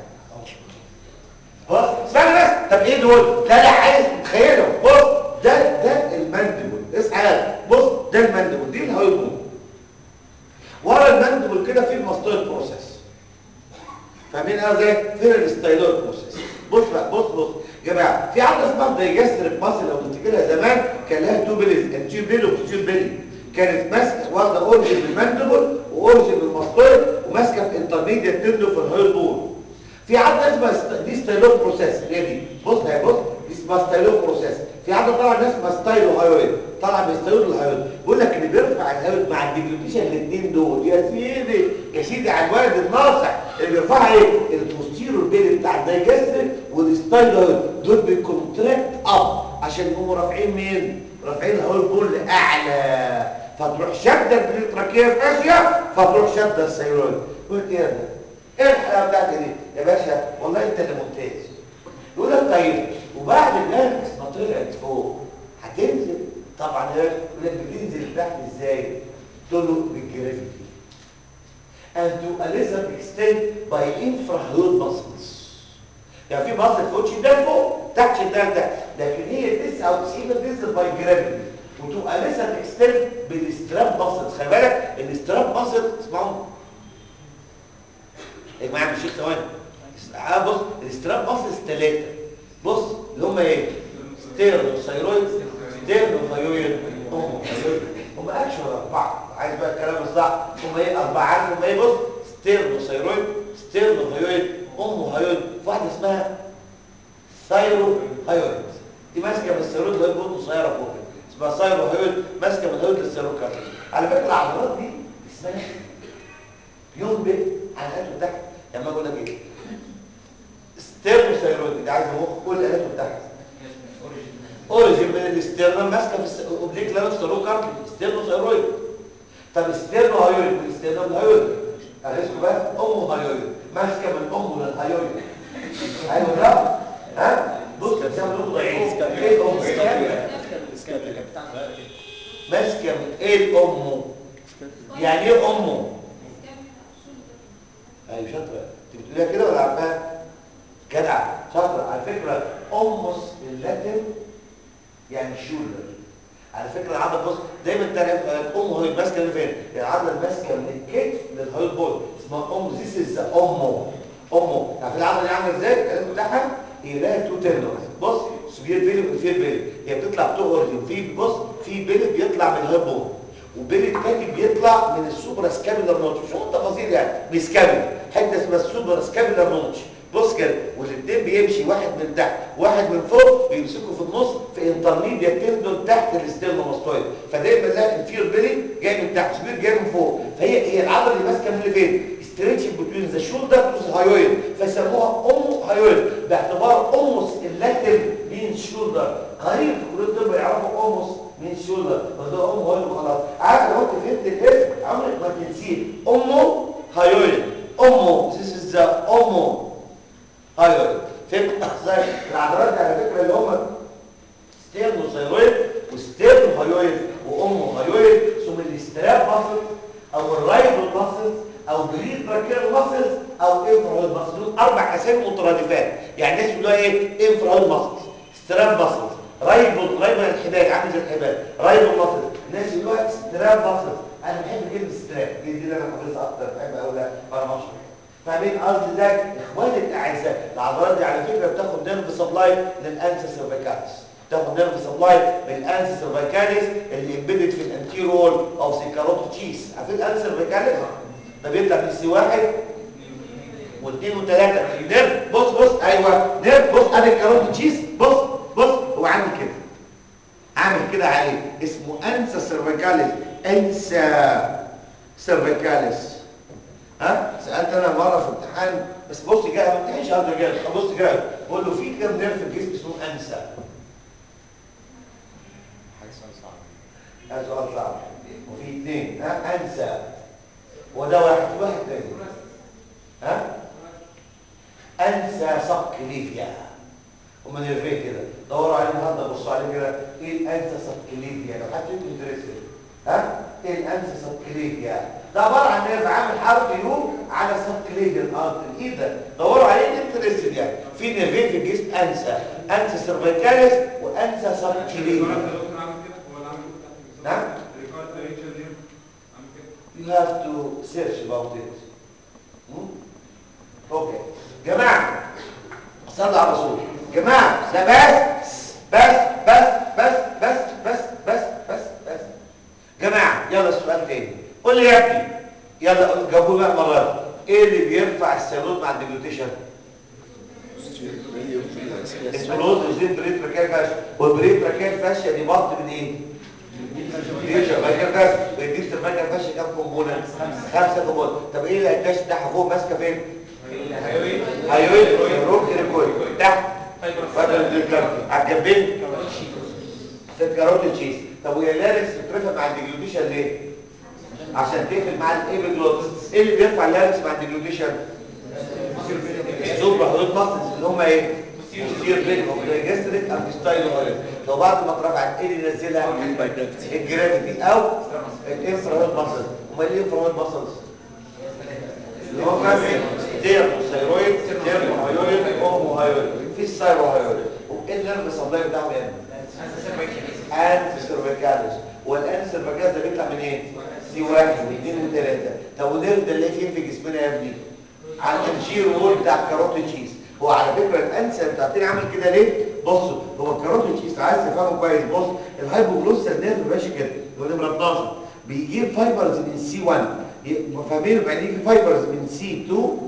بص اسمعني بس طب ايه دول لا لا عايز تخيلهم بص ده ده الماندبل اسمع بص ده الماندبل دي الهايويد ورا الماندبل كده في الماستويد بروسيس فاهمين انا ازاي فين الستايلويد بروسيس بص بقى بص بص يا جماعه في عضله اسمها دايجاستريك ماسل لو تفتكرها زمان كان لها تو بيليز انتير بيلي وبوستير بيلي كانت ماسكه واخده اورجن بالماندبل واورجن بالماستويد وماسكه في انترميديت تندو في الهاير بول في عضله اسمها دي ستايلو بروسيس هي دي بص هي بص دي اسمها ستايلو بروسيس في عضله طالعه ناس اسمها ستايلو هايويد طالعه من ستايلو الهايويد بيقول لك اللي بيرفع الهايويد مع الديجلوتيشن الاثنين دول يا سيدي يا سيدي على الوالد الناصح اللي بيرفعها ايه البوستيرور بيلي بتاع الدايجستريك والستايلو هايويد دول بيكونتراكت اب عشان يقوموا رافعين مين رافعين الهايويد بول لاعلى فتروح شده البريتراكيه فاشيه فتروح شده السيرويد قلت ايه ده ايه الحلاوه بتاعتي دي يا باشا والله انت اللي ممتاز يقول لك طيب وبعد اللانكس ما طلعت فوق هتنزل طبعا يقول لك بتنزل تحت ازاي تقول له بالجرافيتي and to a lesser extent by infrared muscles يعني في مصل فوق شدال فوق تحت شدال تحت لكن هي 99 بتنزل باي جرافيتي وتبقى لسه تكستنت بالاستراب ماسل خلي بالك الاستراب ماسل اسمعوا يا جماعه مش ثواني بص الاستراب ماسل ثلاثه بص اللي هم ايه ستيرنو ثايرويد ستيرنو ثايرويد هم هم اكشن اربعه عايز بقى الكلام الصح هم ايه اربعه عارف هم ايه بص ستيرنو ثايرويد ستيرنو ثايرويد ام هايويد في واحده اسمها ثايرو هايويد دي ماسكه من الثايرويد اللي هي بتكون قصيره فوق كده اسمها سايرو هيود ماسكه من الهيود للسيروكارد على فكره العضلات دي اسمها يوم ب على الاله تحت لما اقول لك ايه ستيرنو سيرويد دي عايز مخ كل الاله تحت اوريجين من الاستيرنم ماسكه في الاوبليك لانو سيروكارد ستيرنو سيرويد طب ستيرنو هيود من الاستيرنم هيود عرفتوا بقى امه هيود ماسكه من امه للهيود ايوه ده ها بص بتعمل ضعيف ايه امه ماسكه من ايه امه يعني ايه امه ايوه شاطره انت بتقوليها كده ولا عارفاها جدع شاطره على فكره امس باللاتن يعني شولدر على فكره العضله بص دايما تعرف امه هي ماسكه من فين العضله ماسكه من الكتف للهايد بول اسمها ام ذيس از امه امه عارفين العضله دي عامله ازاي الكلام بتاعها هي لها تو تندرز بص سبير بيلي وانفير بيلي هي بتطلع بتوع اورجن في بص في بيلي بيطلع من الهايد بول وبيلي التاني بيطلع من السوبرا سكابيلر نوتش مش هقول تفاصيل يعني بيسكابل حته اسمها السوبرا سكابيلر نوتش بص كده والاثنين بيمشي واحد من تحت واحد من فوق بيمسكوا في النص في انترميديا تندون تحت الاستيرنوماستويد فدايما نلاقي الفير بيلي جاي من تحت سبير جاي من فوق فهي هي العضله اللي ماسكه من اللي فين ستريتشنج بتوين ذا شولدر تو ذا هايويد فسموها اومو هايويد باعتبار اوموس اللاتيف مين شولدر قريب في كليه الطب يعرفوا اوموس مين شولدر بس ده اومو هايويد خلاص عارف لو انت فهمت الاسم عمرك ما تنسيه اومو هايويد اومو this is the اومو هايويد فهمت ازاي العضلات دي على فكره اللي هم ستيرنوثايرويد وستيرنوهايويد وامو هايويد ثم الاستراب ماسل او الرايبل ماسل او بريد براكيال ماسل او انفراهيد ماسل دول اربع اسامي مترادفات يعني الناس بيقولوا ايه انفراهيد ماسل ستراب ماسل رايبل رايبل الحبال عامل زي الحبال رايبل ماسل الناس يقولوا ستراب ماسل انا بحب كلمه ستراب دي دي اللي انا حافظها اكتر بحب اقولها وانا بشرح فاهمين قصدي ده اخواني الاعزاء العضلات دي على فكره بتاخد نيرف سبلاي للانسا سيرفيكاليس تاخد نيرف سبلاي من الانسا سيرفيكاليس اللي امبيدد في الانتيرول او سيكاروت تشيس عارفين الانسا سيرفيكاليس ده بيطلع من سي واحد واثنين وثلاثه نيرف بص بص ايوه نيرف بص ادي الكاروت تشيس بص بص هو عامل كده عامل كده عليه اسمه انسا سيرفيكاليس انسا سيرفيكاليس ها سالت انا مره في امتحان بس بص جاي ما امتحنش هذا جاي بص جاي بقول له في كام نيرف في الجسم اسمه انسى هذا سؤال صعب وفي اثنين ها انسى وده واحد في واحد تاني ها انسى سبق ليبيا هم نيرفين كده دوروا عليه النهارده بصوا عليه كده ايه الانسى سبق ليبيا لو حد فيكم انترستد ها ايه الانسى سبق ليبيا ده عباره عن نيرف عامل حرف يو على سبق ليبيا الارض الايد ده دوروا عليه انترستد يعني في نيرفين في الجسم انسى انسى سيرفيكاليس وانسى سبق ليبيا نعم you have to search about it hmm? اوكي جماعه صلوا على الرسول جماعه ده بس بس بس بس بس بس بس بس بس جماعه يلا السؤال تاني قول لي يا ابني يلا جاوبوا بقى مرات ايه اللي بيرفع السيرود مع الديجلوتيشن السيرود وزين بريد ركال فاشيا والبريد ركال فاشيا دي بط من ايه ليش ركال فاشيا بيديك الركال فاشيا كام كومبوننت خمسه كومبوننت طب ايه اللي الداش بتاعها فوق ماسكه فين هايويد روك ريكويد تحت بدل الكارت على الجنبين الكاروت تشيز طب ويا لاركس بترفع مع الديجلوتيشن ليه عشان تقفل مع الايبيجلوتس ايه اللي بيرفع اللاركس مع الديجلوتيشن السوبر هيود ماسلز اللي هم ايه مستير بينهم الجستريك او ستايل هوريز لو بعد ما اترفعت ايه اللي ينزلها الجرافيتي او الانفراهيد ماسلز امال ايه الانفراهيد ماسلز اللي هو فاهم دير ثيرويد دير هايويد اومو هايويد في السايرو هايويد وايه النيرف سبلاي بتاعهم يعني انت سيرفيكاليس والان سيرفيكاليس ده بيطلع من ايه سي واحد واثنين وثلاثه طب والنيرف ده اللي فين في جسمنا يا ابني على الانشير وول بتاع الكاروتيد تشيز هو على فكره الانسر بتاعتني عامل كده ليه بصوا هو الكاروتيد تشيز عايز تفهمه كويس بص الهايبوجلوسال نيرف ماشي كده اللي هو نمره 12 بيجيب فايبرز من سي 1 فاهمين بعدين يجي فايبرز من سي 2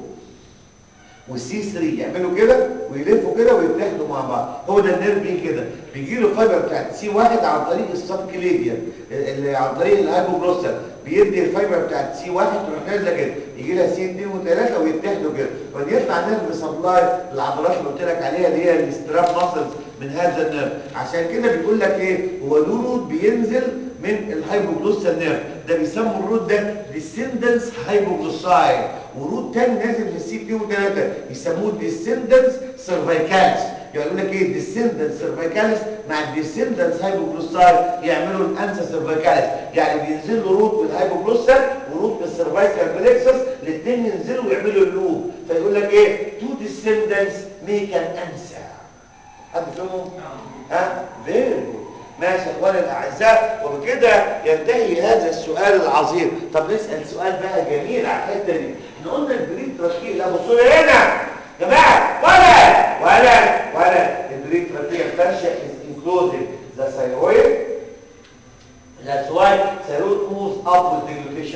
والسي 3 يعملوا كده ويلفوا كده ويتحدوا مع بعض هو ده النيرف بيه كده بيجي له فايبر بتاعت سي 1 عن طريق السبكليفيا اللي عن طريق الهايبوجلوسال بيدي الفايبر بتاعت سي 1 تروح نازله كده يجي لها سي 2 و3 ويتحدوا كده فيطلع نيرف سبلاي للعضلات اللي قلت لك عليها اللي هي الاستراب ماسلز من هذا النيرف عشان كده بيقول لك ايه هو له رود بينزل من الهايبوجلوسال نيرف ده بيسموا الرود ده ديسندنس هايبوجلوساي ورود تاني نازل من السي 2 و3 يسموه ديسندنس سيرفيكاليس يعني يقول لك ايه ديسندنس سيرفيكاليس مع الديسندنس هايبوجلوساي يعملوا الانسا سيرفيكاليس يعني بينزل له روت من الهايبوجلوسال وروت من السيرفيكال بلكسس الاثنين ينزلوا ويعملوا اللوب فيقول لك ايه تو ديسندنس ميك ان انسا حد فهمهم؟ ها؟ فيري جود ماشي يا اخواني الاعزاء وبكده ينتهي هذا السؤال العظيم طب نسال سؤال بقى جميل على الحته دي احنا قلنا البريد تركيه لا بصوا لي هنا جماعه ولا ولا ولا البريد تركيه فاشيا is including the thyroid That's why thyroid moves up with deglutition.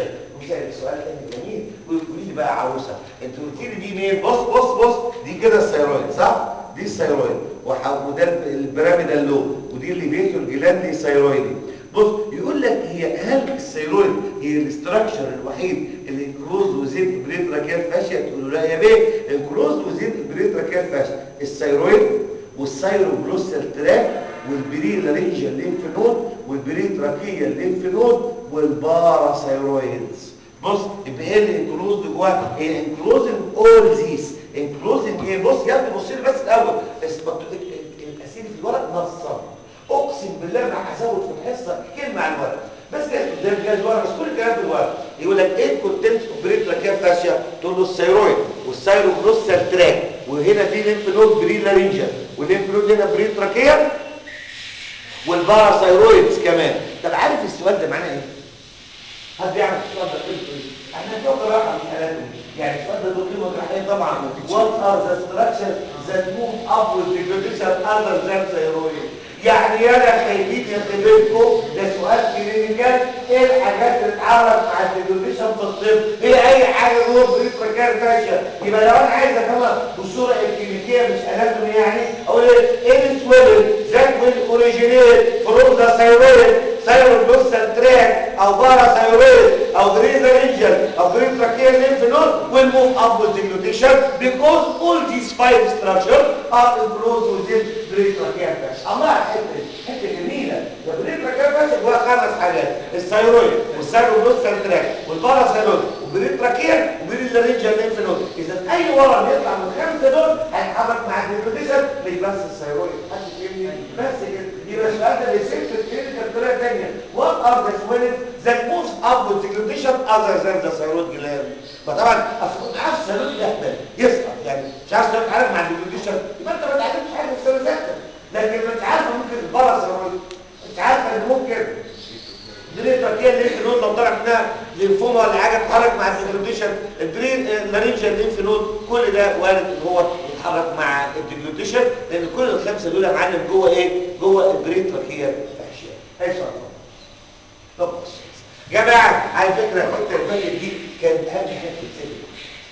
وسألك سؤال تاني جميل وقولي لي بقى عروسه انت قلت لي دي مين بص بص بص دي كده الثيرويد صح دي الثيرويد وح- وده البيراميدال لوب ودي اللي بيته الجلاندي ثيرويدي بص يقول لك هي هل الثيرويد هي الاستراكشر الوحيد اللي انكلوز وزين بريتراكيال فاشيا تقول له لا يا بيه انكلوز وزين بريتراكيال فاشيا الثيرويد والثيروبلوسال تراك والبري لارنجيال ليمف نود والبري تراكيال ليمف نود والباراثيرويدز بص يبقى ايه اللي انكلوز جواه هي انكلوزنج اول ذيس انكلوزنج ايه بص يا ابني بص لي بس الاول اسمه الاسئله في الورق نصا اقسم بالله ما هزود في الحصه كلمه عن الورق بس ده ده الورق بس كل الكلام في الورق يقول لك ايه الكونتنت اوف بري تراكيال فاشيا تقول له الثيرويد والثيروبلوسال تراك وهنا في ليمف نود بري لارنجيال والليمف نود هنا بري تراكيال والباراثيرويدز كمان طب عارف السؤال ده معناه ايه حد يعرف السؤال ده قيمته ايه احنا في راحه من حالاتهم يعني السؤال ده له قيمه جراحيه طبعا what are the structures that move up with the condition other than thyroid يعني يالا خايفين يخبركم ده سؤال كلينيكال ايه الحاجات اللي اتعرض مع الديجوديشن في الطب هي اي حاجه جوه بريد مكان فاشيه يبقى لو انا عايز افهمها بصوره اكلينيكيه مش اناتومي يعني اقول ايه السويل ذات ويل اوريجينيت فروم ذا ثايرويد ثايروبلوسال تراك او باراثايرويد او دريزارينجل او بريتراكيال lymph node will move up with deglutition because all these five structures are enclosed within بريتراكيال fascia الله على الحته دي حته جميله ده بريتراكيال fascia جواها خمس حاجات الثايرويد والثايروبلوسال تراك والباراثايرويد والبريتراكيال وبريزارينجل lymph node اذا اي ورم يطلع من الخمسه دول هيتحرك مع الديجلوتيشن مش بس الثايرويد حد فهمني بس كده يبقى السؤال ده بيسيب الكلينيكال بطريقه ثانيه what are the swelling that moves up with deglutition other than the thyroid gland فطبعا اصل عارف الثيرويد يهبل يسقط يعني مش عارف تبقى عارف مع الديجلوتيشن يبقى انت ما اتعلمتش حاجه في السنه ذاتها لكن ما انت عارف ممكن الباراثيرويد انت عارف ان ممكن دريتراكيه الليمف نود لو طلع منها لينفوما ولا حاجه تتحرك مع الديجلوتيشن البرين لارنجيال ليمف نود كل ده وارد ان هو يتحرك مع الديجلوتيشن لان كل الخمسه دول يا معلم جوه ايه جوه البريتراكيه فاشياء اي سؤال طب بص جماعه على فكره الحته اللي فاتت دي كانت اهم حاجه في السجن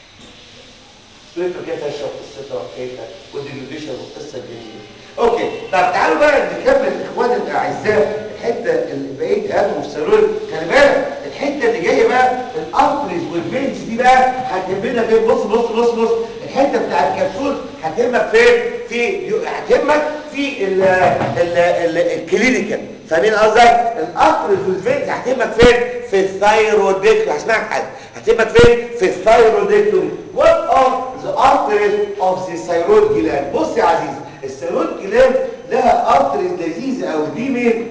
بريتراكيه فاشياء وقصتها وحكايتها والديجلوتيشن والقصه الجميله اوكي طب تعالوا بقى نكمل اخواني الاعزاء الحته اللي بقيت ادم والسيرول خلي بالك الحته اللي جايه بقى الارتريز والفينز دي بقى هتهمنا فين بص بص بص بص الحته بتاع الكبسول هتهمك فين في هتهمك في ال ال ال الكلينيكال فاهمين قصدي الارتريز والفينز هتهمك فين في الثايرودكتومي هسمعك حاجه هتهمك فين في الثايرودكتومي what are the arteries of the thyroid gland بص يا عزيزي الثيرويد جلاند لها ارتريز لذيذه قوي دي مين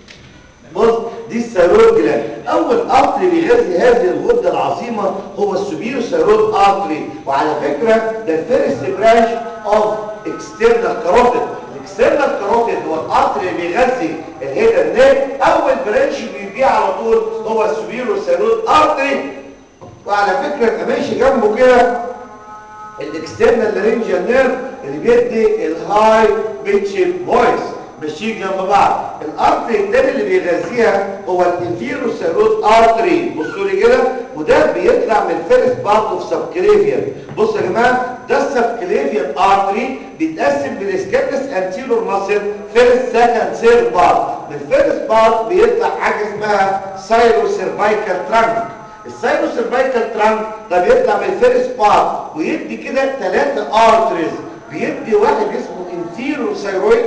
بص دي الثيرويد جلاند اول ارتري بيغذي هذه الغده العظيمه هو السوبيرو ثيرويد ارتري وعلى فكره ده الفيرست برانش اوف اكسترنال كاروتيد الاكسترنال كاروتيد هو الارتري اللي بيغذي الهيدا نيك اول برانش بيبيع على طول هو السوبيرو ثيرويد ارتري وعلى فكره يبقى ماشي جنبه كده الاكسترنال لارنجيال نيرف اللي بيدي الهاي بيتش فويس ماشيين جنب بعض الارتري الثاني اللي بيغذيها هو الانفيرو ثيرويد ارتري بصوا لي كده وده بيطلع من الفيرست بارت اوف سبكليفيان بصوا يا جماعه ده السبكليفيان ارتري بيتقسم بالسكابس انتيرور ماسل فيرست سكند ثيرد بارت من الفيرست بارت بيطلع حاجه اسمها سايرو سيرفايكال ترانك السايرو سيرفايكال ترانك ده بيطلع من الفيرست بارت ويدي كده ثلاثه ارتريز بيدي واحد اسمه انتيرو ثيرويد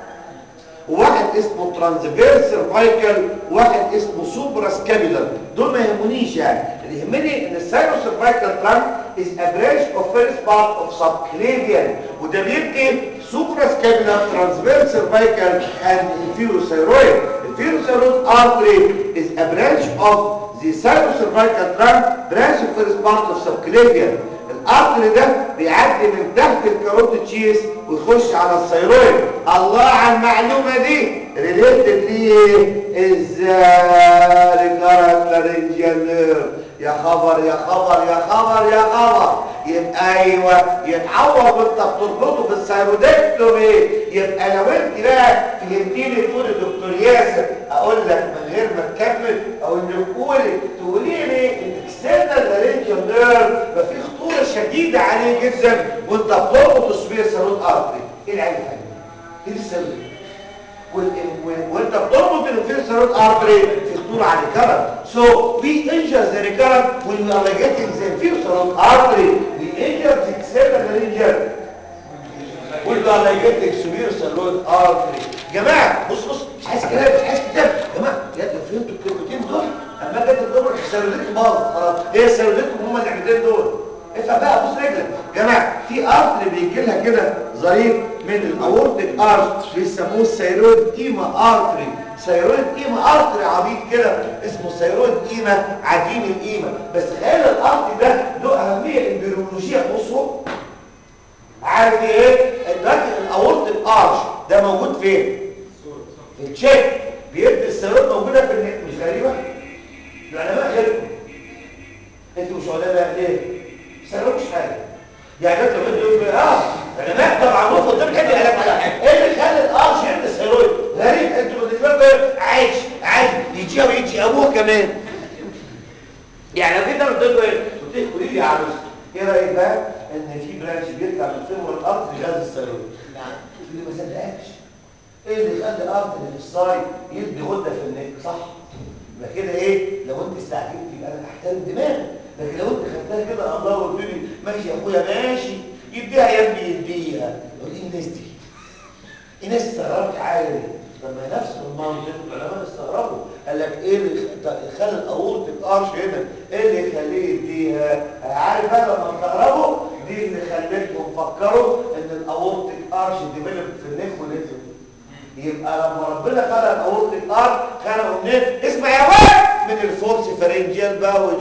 وواحد اسمه ترانسفيرس سيرفايكال واحد اسمه سوبرا سكابيلر دول ما يهمونيش يعني اللي يهمني ان السايرو سيرفايكال ترانك is a branch of first part of subclavian وده بيدي سوبرا سكابيلر ترانسفيرس سيرفايكال and inferior thyroid inferior thyroid artery is a branch of the cytocervical trunk branch of first part of subclavian الارتري ده بيعدي من تحت الكاروتيد تشيس ويخش على الثيرويد الله على المعلومه دي ريليتد ليه الزاريكارات لارنجيال نيرف يا خبر يا خبر يا خبر يا خبر يبقى ايوه يتعوض وانت بتربطه في الثيرودكتومي يبقى لو انت بقى فهمتيني تقولي دكتور ياسر اقول لك من غير ما تكمل او انك تقولي تقولي لي اكسترنال لارنجيال نيرف يبقى في خطوره شديده عليه جدا وانت بتربط السوبير سالون ارتري ايه العيب ايه السبب وانت بتربط الانفير سالون ارتري في خطوره على الكرم so we injure the recurrent when we are getting the inferior salon artery we injure the external laryngeal when we are getting superior salon artery جماعه بص بص مش عايز كلام مش عايز كتاب يا جماعه يا لو فهمتوا الكلمتين دول اما جت الدبر السيروليتكم باظ خلاص ايه السيروليتكم هم النعمتين دول افهم بقى بص رجلك يا جماعه في ارتري بيجي لها كده ظريف من الاورتيك ارت بيسموه السيرويد ايما ارتري سيرويد ايما ارتري عبيط كده اسمه سيرويد ايما عديم القيمه بس خلال الارتري ده له اهميه امبريولوجيه بصوا عارف ايه دلوقتي الاورتيك ارش ده موجود فين في التشيك بيدي السيرويد موجوده في النك مش غريبه العلماء غيركم انتوا مش علماء ليه سيرويد مش حاجه يعني انت لو تقول اه العلماء طبعا وقفوا قدام الحد قال لك على حاجه ايه اللي خلى الارش يدي السيرويد غريب انتوا بالنسبه لكم عايش عادي يجيها ويجي ابوها كمان يعني لو كده قلت له ايه قلت له قولي لي يا عروس ايه رايك بقى ان في برانش بيطلع من فيمور الارض لغاز السيرويد نعم تقول لي ما صدقكش ايه اللي خلى الارض اللي في الصاي يدي غده في النك صح يبقى كده ايه لو انت استعجلت يبقى انا احترم دماغك لكن لو انت خدتها كده الله قلت لي ماشي يا اخويا ماشي يديها يا ابني يديها يقول لي الناس دي الناس استغربت عالي لما نفس المنطق العلماء استغربوا قال لك ايه اللي خلى الاورط القرش هنا ايه اللي يخليه يديها عارف بقى لما استغربوا دي اللي خلتهم فكروا ان الاورط القرش ديفلوب في النك ونزل يبقى لما ربنا خلق الاورطيك ارت خلقه منين اسمع يا ولد من الفورس فرنجيال باوج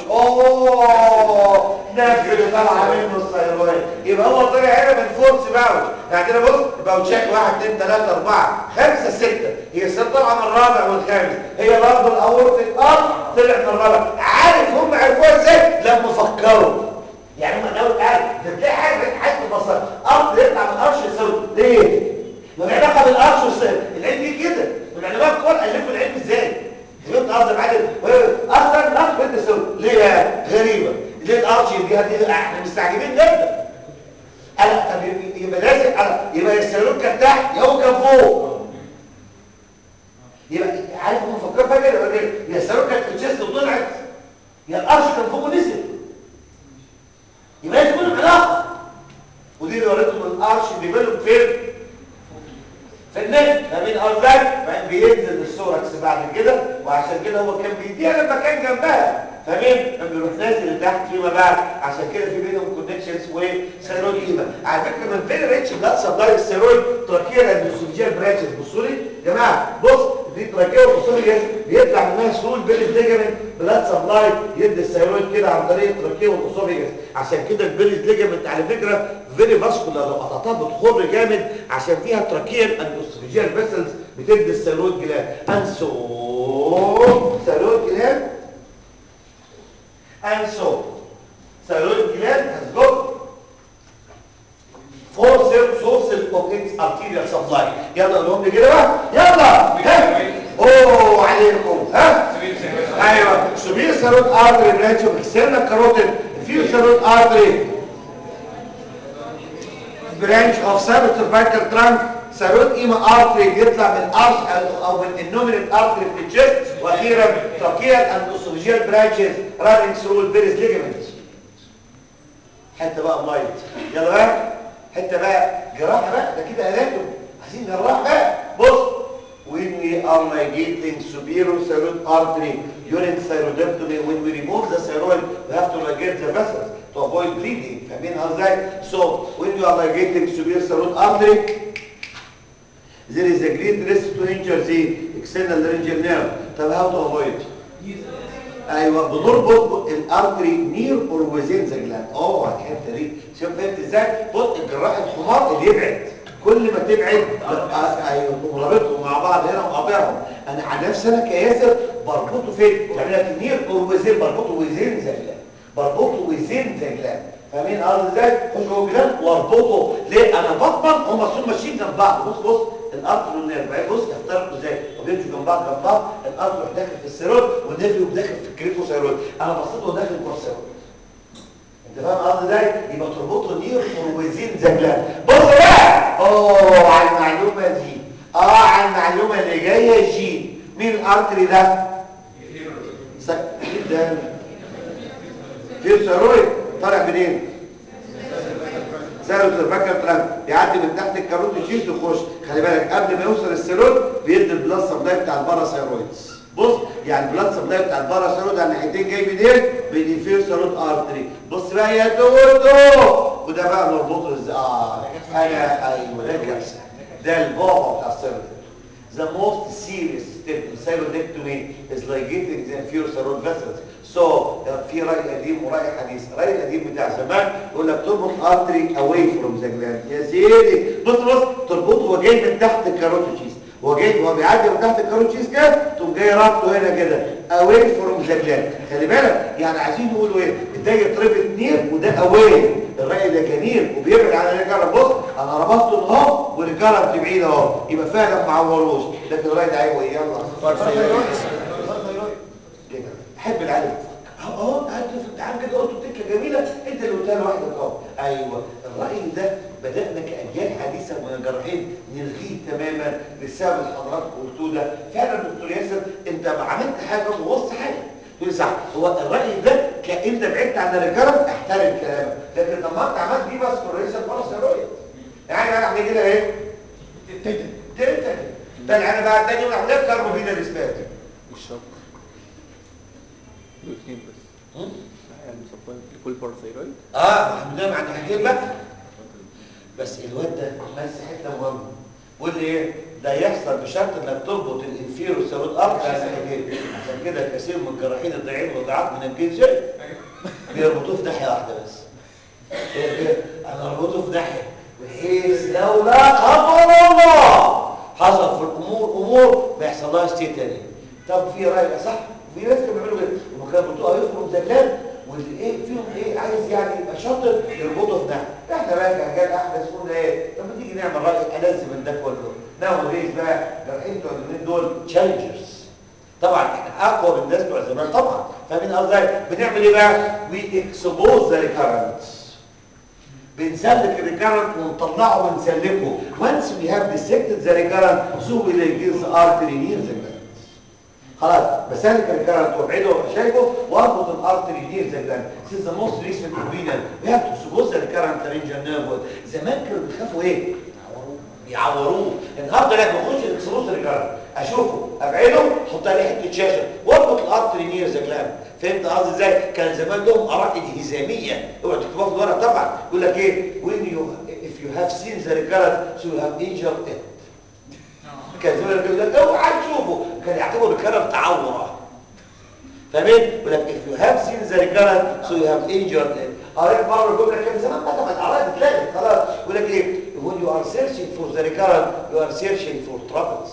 اوه نفس اللي طالعه منه الثيرويد يبقى هو طلع هنا من فورس باوج يعني كده بص باوجات 1 2 3 4 5 6 هي الست طالعه من الرابع والخامس هي برضه الاورطيك ارت طلع من الرابع عارف هم عرفوها ازاي لما فكروا يعني هم لو قال تلاقي حاجه حاجه بسيطه ارض يطلع من قرش يسوي ليه ما علاقه بالقرش والسير العلم دي كده والعلماء الكل الفوا العلم ازاي فهمت قصدي معايا اصلا القرش بنت سوي ليه بقى غريبه ليه القرش دي هدي احنا مستعجبين جدا انا طب يبقى لازم انا يبقى السيرون كان تحت يا هو كان فوق يبقى عارف هم فكروا فاكر ولا ايه يا السيرون كانت في الشيست وطلعت يا القرش كان فوق ونزل يبقى لازم يكون علاقه ودي اللي وريتهم القرش ديفلوب فين في النك فمين ارزاق بينزل السوركس بعد كده وعشان كده هو كان بيديها لما كان جنبها فمين كان بيروح نازل لتحت فيما بعد عشان كده في بينهم كونكشنز وسيرويد ايما على فكره من فين ريتش بلاد سبلاي السيرويد تراكيه الاندوسوفيجيال برانشز بصوا لي يا جماعه بص دي تراكيه والاسوفيجيال بيطلع منها سول بيلز ليجامنت بلاد سبلاي يدي السيرويد كده عن طريق التراكيه والاسوفيجيال عشان كده البيلز ليجامنت على فكره فيري فاسكولار لو قطعتها بتخر جامد عشان فيها تراكيه اندوسوفيجيال فيسلز بتدي السيرويد جلاند انسو سيرويد جلاند and so thyroid gland has got four sources of its arterial supply يلا قولهم لي كده بقى يلا ها اوه عليكم ها ايوه سوبير ثيرويد ارتري برانش اوف اكسترنال كاروتيد inferior ثيرويد ارتري برانش اوف سيرفيكال ترانك ثيرويد ايما ارتري بيطلع من الارش او من النومينال ارتري في الجست واخيرا تراكيال اند اسوفيجيال برانشز رانينج ثرو البيريس ليجمنتس حته بقى مايت يلا بقى حته بقى جراحه بقى ده كده اناتوم عايزين جراح بقى بص when we are ligating superior thyroid artery during thyroidectomy when we remove the thyroid we have to ligate the vessels to avoid bleeding فاهمين ازاي so when you are ligating superior thyroid artery there is a great risk to injure the external laryngeal nerve طب how to avoid ايوه بنربط الارتري نير اور ويزين ذا جلاند اه الحته دي شوف فهمت ازاي بص الجراح الحمار اللي يبعد كل ما تبعد ايوه تقوم رابطهم مع بعض هنا وقاطعهم انا عن نفسي انا كياسر بربطه فين يعني لك نير اور ويزين بربطه ويزين ذا جلاند بربطه ويزين ذا جلاند فاهمين قصدي ازاي خش جوه الجلاند واربطه ليه انا بضمن هم اصلا ماشيين جنب بعض بص بص الارتر والنيرف بص يخترقوا ازاي وبيمشوا جنب جنب بعض جنب بعض الارض يروح داخل في السيرود والنفي يروح داخل في الكريكوسيرود انا بصيت له داخل جوه السيرود انت فاهم قصدي ازاي يبقى تربطه نير وزين زجلان بص بقى اوه على المعلومه دي اه على المعلومه اللي جايه جي مين الارتري ده س- جدا في سيرويد طالع منين سيرو سيرفاكال ترانس بيعدي من تحت الكاروت يشيل يخش خلي بالك قبل ما يوصل السيرويد بيدي البلاد سبلاي بتاع الباراسيرويدز بص يعني البلاد سبلاي بتاع الباراسيرويد على الناحيتين جاي منين من الانفير سيرويد ارتري بص بقى يا دودو وده بقى نربطه ازاي اه انا ايوه ده كارثه ده البابا بتاع السيرويد The most serious step in thyroidectomy is ligating the inferior thyroid vessels. So في رأي قديم ورأي حديث. الرأي القديم بتاع زمان يقول لك تربط artery away from the gland. يا سيدي بص بص تربطه وهو جاي من تحت الكاروتيشيز. هو جاي هو بيعدي من تحت الكاروتيشيز كده تقوم جاي رابطه هنا كده away from the gland. خلي بالك يعني عايزين يقولوا ايه؟ ده يتربط نير وده away. الرأي ده جميل وبيبعد عن الرجاله بص انا ربطته اهو والرجاله بعيد اهو يبقى فعلا ما عوروش لكن الرأي ده عيبه ايه يلا كده احب العلم اهو قعدت في الامتحان كده قلت تكه جميله انت اللي قلتها لوحدك اهو ايوه الراي ده بدانا كاجيال حديثه من الجراحين نلغيه تماما للسبب اللي حضراتكم قلتوه ده فعلا دكتور ياسر انت عملت حاجه ووصت حاجه تقول لي صح هو الراي ده ك- انت بعدت عن الرجاله احترم كلامك لكن لما انت عملت دي بس كوريشن باراسيرويد يعني انا اعمل كده ايه؟ تتن تتن ده انا بقى تاني يوم اعمل كاربوفينا الاسبات الشق الاثنين بس يعني سبلاي لكل بارثيرويد اه ما احنا بنتكلم عن حاجتين بقى بس الواد ده مس حته مهمه بيقول لي ايه ده يحصل بشرط انك تربط الانفيرو سيرود ارض على ناحيتين عشان كده كثير من الجراحين الضعيفين والضعاف من الجنس بيربطوه في ناحيه واحده بس إيه إيه؟ انا اربطه في ناحيه بحيث لو لا قدر الله حصل في الامور امور ما يحصلهاش شيء تاني طب في راي صح في ناس كانوا بيعملوا كده هم كانوا بيربطوها يفرم زلال واللي ايه فيهم ايه عايز يعني يبقى شاطر يربطه في ناحيه احنا بقى كرجال احدث قلنا ايه طب ما تيجي نعمل راي ألذ من ده كله ناو دايز بقى جراحين بتوع اليومين دول تشالنجرز طبعا احنا اقوى من الناس بتوع زمان طبعا فاهمين قصدي بنعمل ايه بقى وي اكسبوز ذا ريكارنتس بنسلك الريكارنت ونطلعه ونسلكه once we have dissected the recurrent so we will give the artery near the gland خلاص بسلك الريكارنت وابعده وابقى شايفه واربط الارتري near the gland this is the most recent opinion we have to expose the recurrent laryngeal nerve زمان كانوا بيخافوا ايه يعوروه النهارده لا بخش الاكسبوز ريكارنت اشوفه ابعده احط عليه حته شاشه واربط الارتري نير ذا جلاند فهمت قصدي ازاي كان زمان لهم اراء انهزاميه اوعوا تكتبوها في الورق طبعا يقول لك ايه when you if you have seen the recurrent so you have injured it كان زمان يقول لك اوعى تشوفه كان يعتبر الريكارنت تعوره فاهمين يقول لك if you have seen the recurrent so you have injured it قريت مره جمله كده زمان ما طبعا الاراء اتلغت خلاص يقول لك ايه when you are searching for the recurrent you are searching for troubles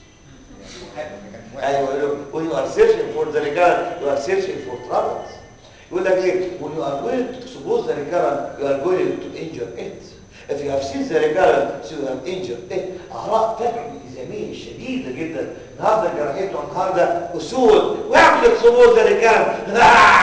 ايوه يقول لك when you are searching for the recurrent you are searching for troubles يقول لك ايه when you are going to expose the recurrent you are going to injure it if you have seen the recurrent so you have injured it اراء تبع الالزاميه شديده جدا النهارده الجراحين بتوع النهارده اسود واعمل اكسبوز ذا ريكارنت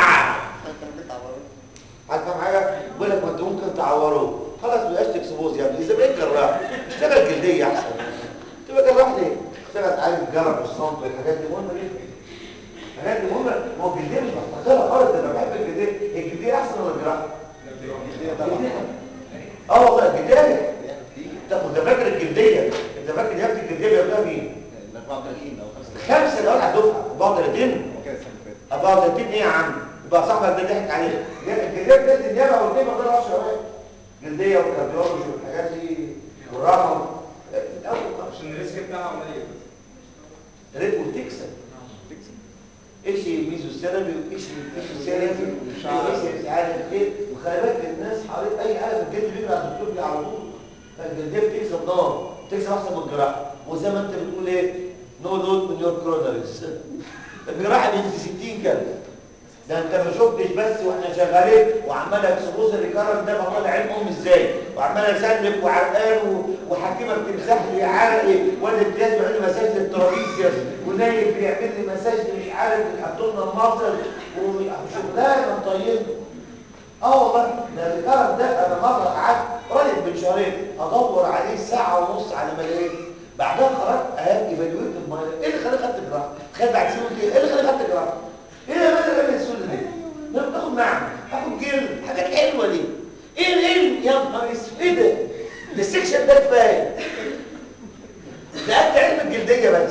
هتفهم حاجه بيقول لك ما انت ممكن تعوروه خلاص ما بقاش تكسبوز يعني اذا بقيت جراح اشتغل جلديه احسن تبقى جراح ليه؟ اشتغل عايز الجرح والصمت والحاجات دي مهمه جدا الحاجات دي مهمه ما هو الجلديه مش بحتقرها خالص انا بحب الجلديه هي الجلديه احسن ولا الجراحه؟ الجلديه اه والله الجلديه طب وانت فاكر الجلديه انت فاكر يا ابني الجلديه بياخدها مين؟ 34 او 35 خمسه الاول على الدفعه 34 كده السنه اللي فاتت 34 ايه يا عم؟ يبقى صاحبك ده ضحك عليك الجلديه بتنزل النيابه والدنيا ما تقدرش شويه جلديه والكارديولوجي والحاجات دي والرقم الاول عشان الريسك بتاعها قليل ريت وتكسب ايش ميزوثيرابي وايش فيزيوثيرابي وايش مش عارف ايه وخلي بالك الناس حوالين اي حاجه في الجلد بيجري على الدكتور بيه على طول فالجلديه بتكسب نار بتكسب احسن من الجراحه وزي ما انت بتقول ايه نو لود من يور كرونريز الجراحه بنت 60 كلمه ده انت ما شفتش بس واحنا شغالين وعمال اكسبوز الريكارنت ده بطلع عين ام ازاي وعمال اسلك وعرقان و- وحكيمه بتمسح لي عرقي ولا امتياز بيعمل لي مساج للترابيزيوس ونايف بيعمل لي مساج مش عارف للابدومينال ماسل وشغلانه طيبه اه والله ده الكرم ده انا مره قعدت قريب من شهرين ادور عليه ساعه ونص على ما لقيت بعدها خرجت اهاب ايفالويت المايل ايه اللي خلاني خدت جراحه تخيل بعد سنين قلت ايه اللي خلاني خدت جراحه ايه يا مالي الرميه السوداء دي انا بتاخد معمل اخد جلد حاجات حلوه دي ايه العلم يا نهار اسود ايه ده ده السكشن ده كفايه ده قد علم الجلديه بس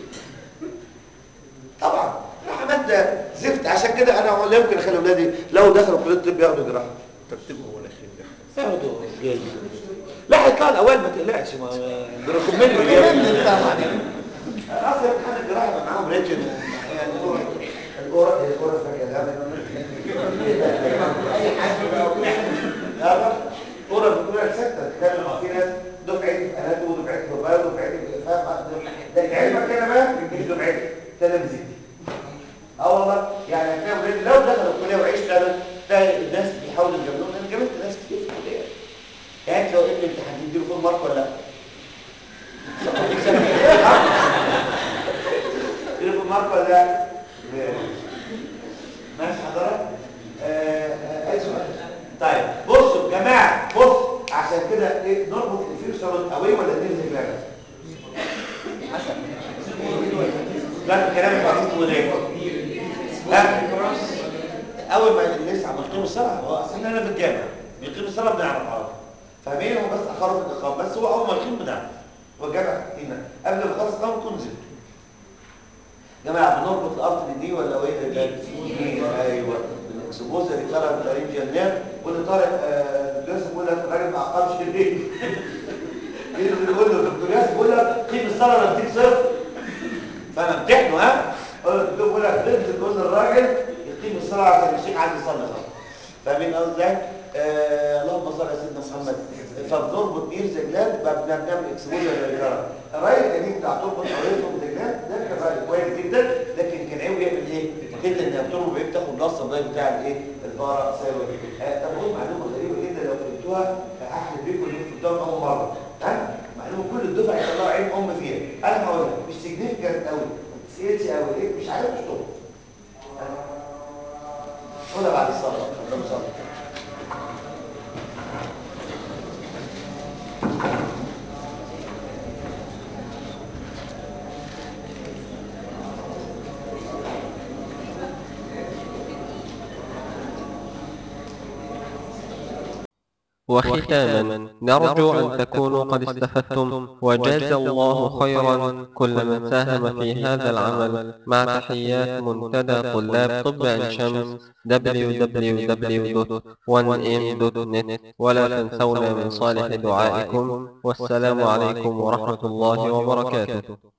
طبعا راح ماده زفت عشان كده انا لا يمكن اخلي اولادي لو دخلوا كليه الطب ياخدوا جراحه ترتيبه هو الاخير ده ياخدوا جلد لا هيطلع الاوائل ما تقلقش ما بريكومند اصل امتحان الجراحه يبقى معاهم ريتن يعني الاورا الاورا فاكر اي حد يلا اورا بتقول لك سته تتكلم في ناس دفعتي في اناتومي ودفعتي في بايو ودفعتي في فاهم ده علمك انا بقى مش دفعتي تلامذتي اه والله يعني هتلاقي ولادي لو دخلوا الكليه وعشت انا تلاقي الناس بيحاولوا يجاملوهم انا جاملت ناس كتير في الكليه يعني انت لو ابني انت هتديله فول مارك ولا لا؟ تديله فول مارك ولا لا؟ ماشي حضرتك؟ آه، آه، اي سؤال؟ طيب بصوا يا جماعه بص عشان كده ايه نربط الفيوسر قوي ولا ننزل كلام؟ حسب ده الكلام الحديث تقول ايه؟ ها؟ اول ما لسه عم يقيم الصلاه هو اصلا انا في الجامع بيقيم الصلاه بنعرف اه فاهمين هو بس اخروا في الاقامه بس هو اول ما يقيم بنعرف هو جامع هنا قبل ما يخلص الاقامه يكون نزل جماعه بنربط الارض دي ولا ايه ده ايوه الاكسبوزر اللي طالع من لارنجيال نير واللي طالع الدكتور بيقول لك الراجل ما اقامش ليه ايه اللي بيقول له الدكتور ياسر بيقول لك قيم الصلاه لما تيجي صفر فانا امتحنه ها اقول له الدكتور بيقول لك انزل تقول للراجل يقيم الصلاه عشان الشيخ عايز يصلي خلاص فاهمين قصدي ازاي؟ آه اللهم صل على سيدنا محمد فبنربط نير زجلان بقى بنعمل اكسبوجر للكرم الراي القديم بتاع تربط قريته بزجلان ده كان راي كويس جدا لكن كان عيب يعمل ايه؟ جدا ان بتربط بايه بتاخد نص الراي بتاع الايه؟ البارا ساوي آه طب خد معلومه غريبه جدا لو فهمتوها هحلف بيكم ان انتوا فهمتوها اول مره ها؟ معلومه كل الدفعه يطلعوا عين ام فيها انا هقولها مش سيجنيفيكانت قوي سيتش قوي ايه مش عارف اشطب قولها بعد الصلاه اللهم صل وختاما نرجو أن تكونوا قد استفدتم وجاز الله خيرا كل من ساهم في هذا العمل مع تحيات منتدى طلاب طب عين شمس www.1m.net ولا تنسونا من صالح دعائكم والسلام عليكم ورحمة الله وبركاته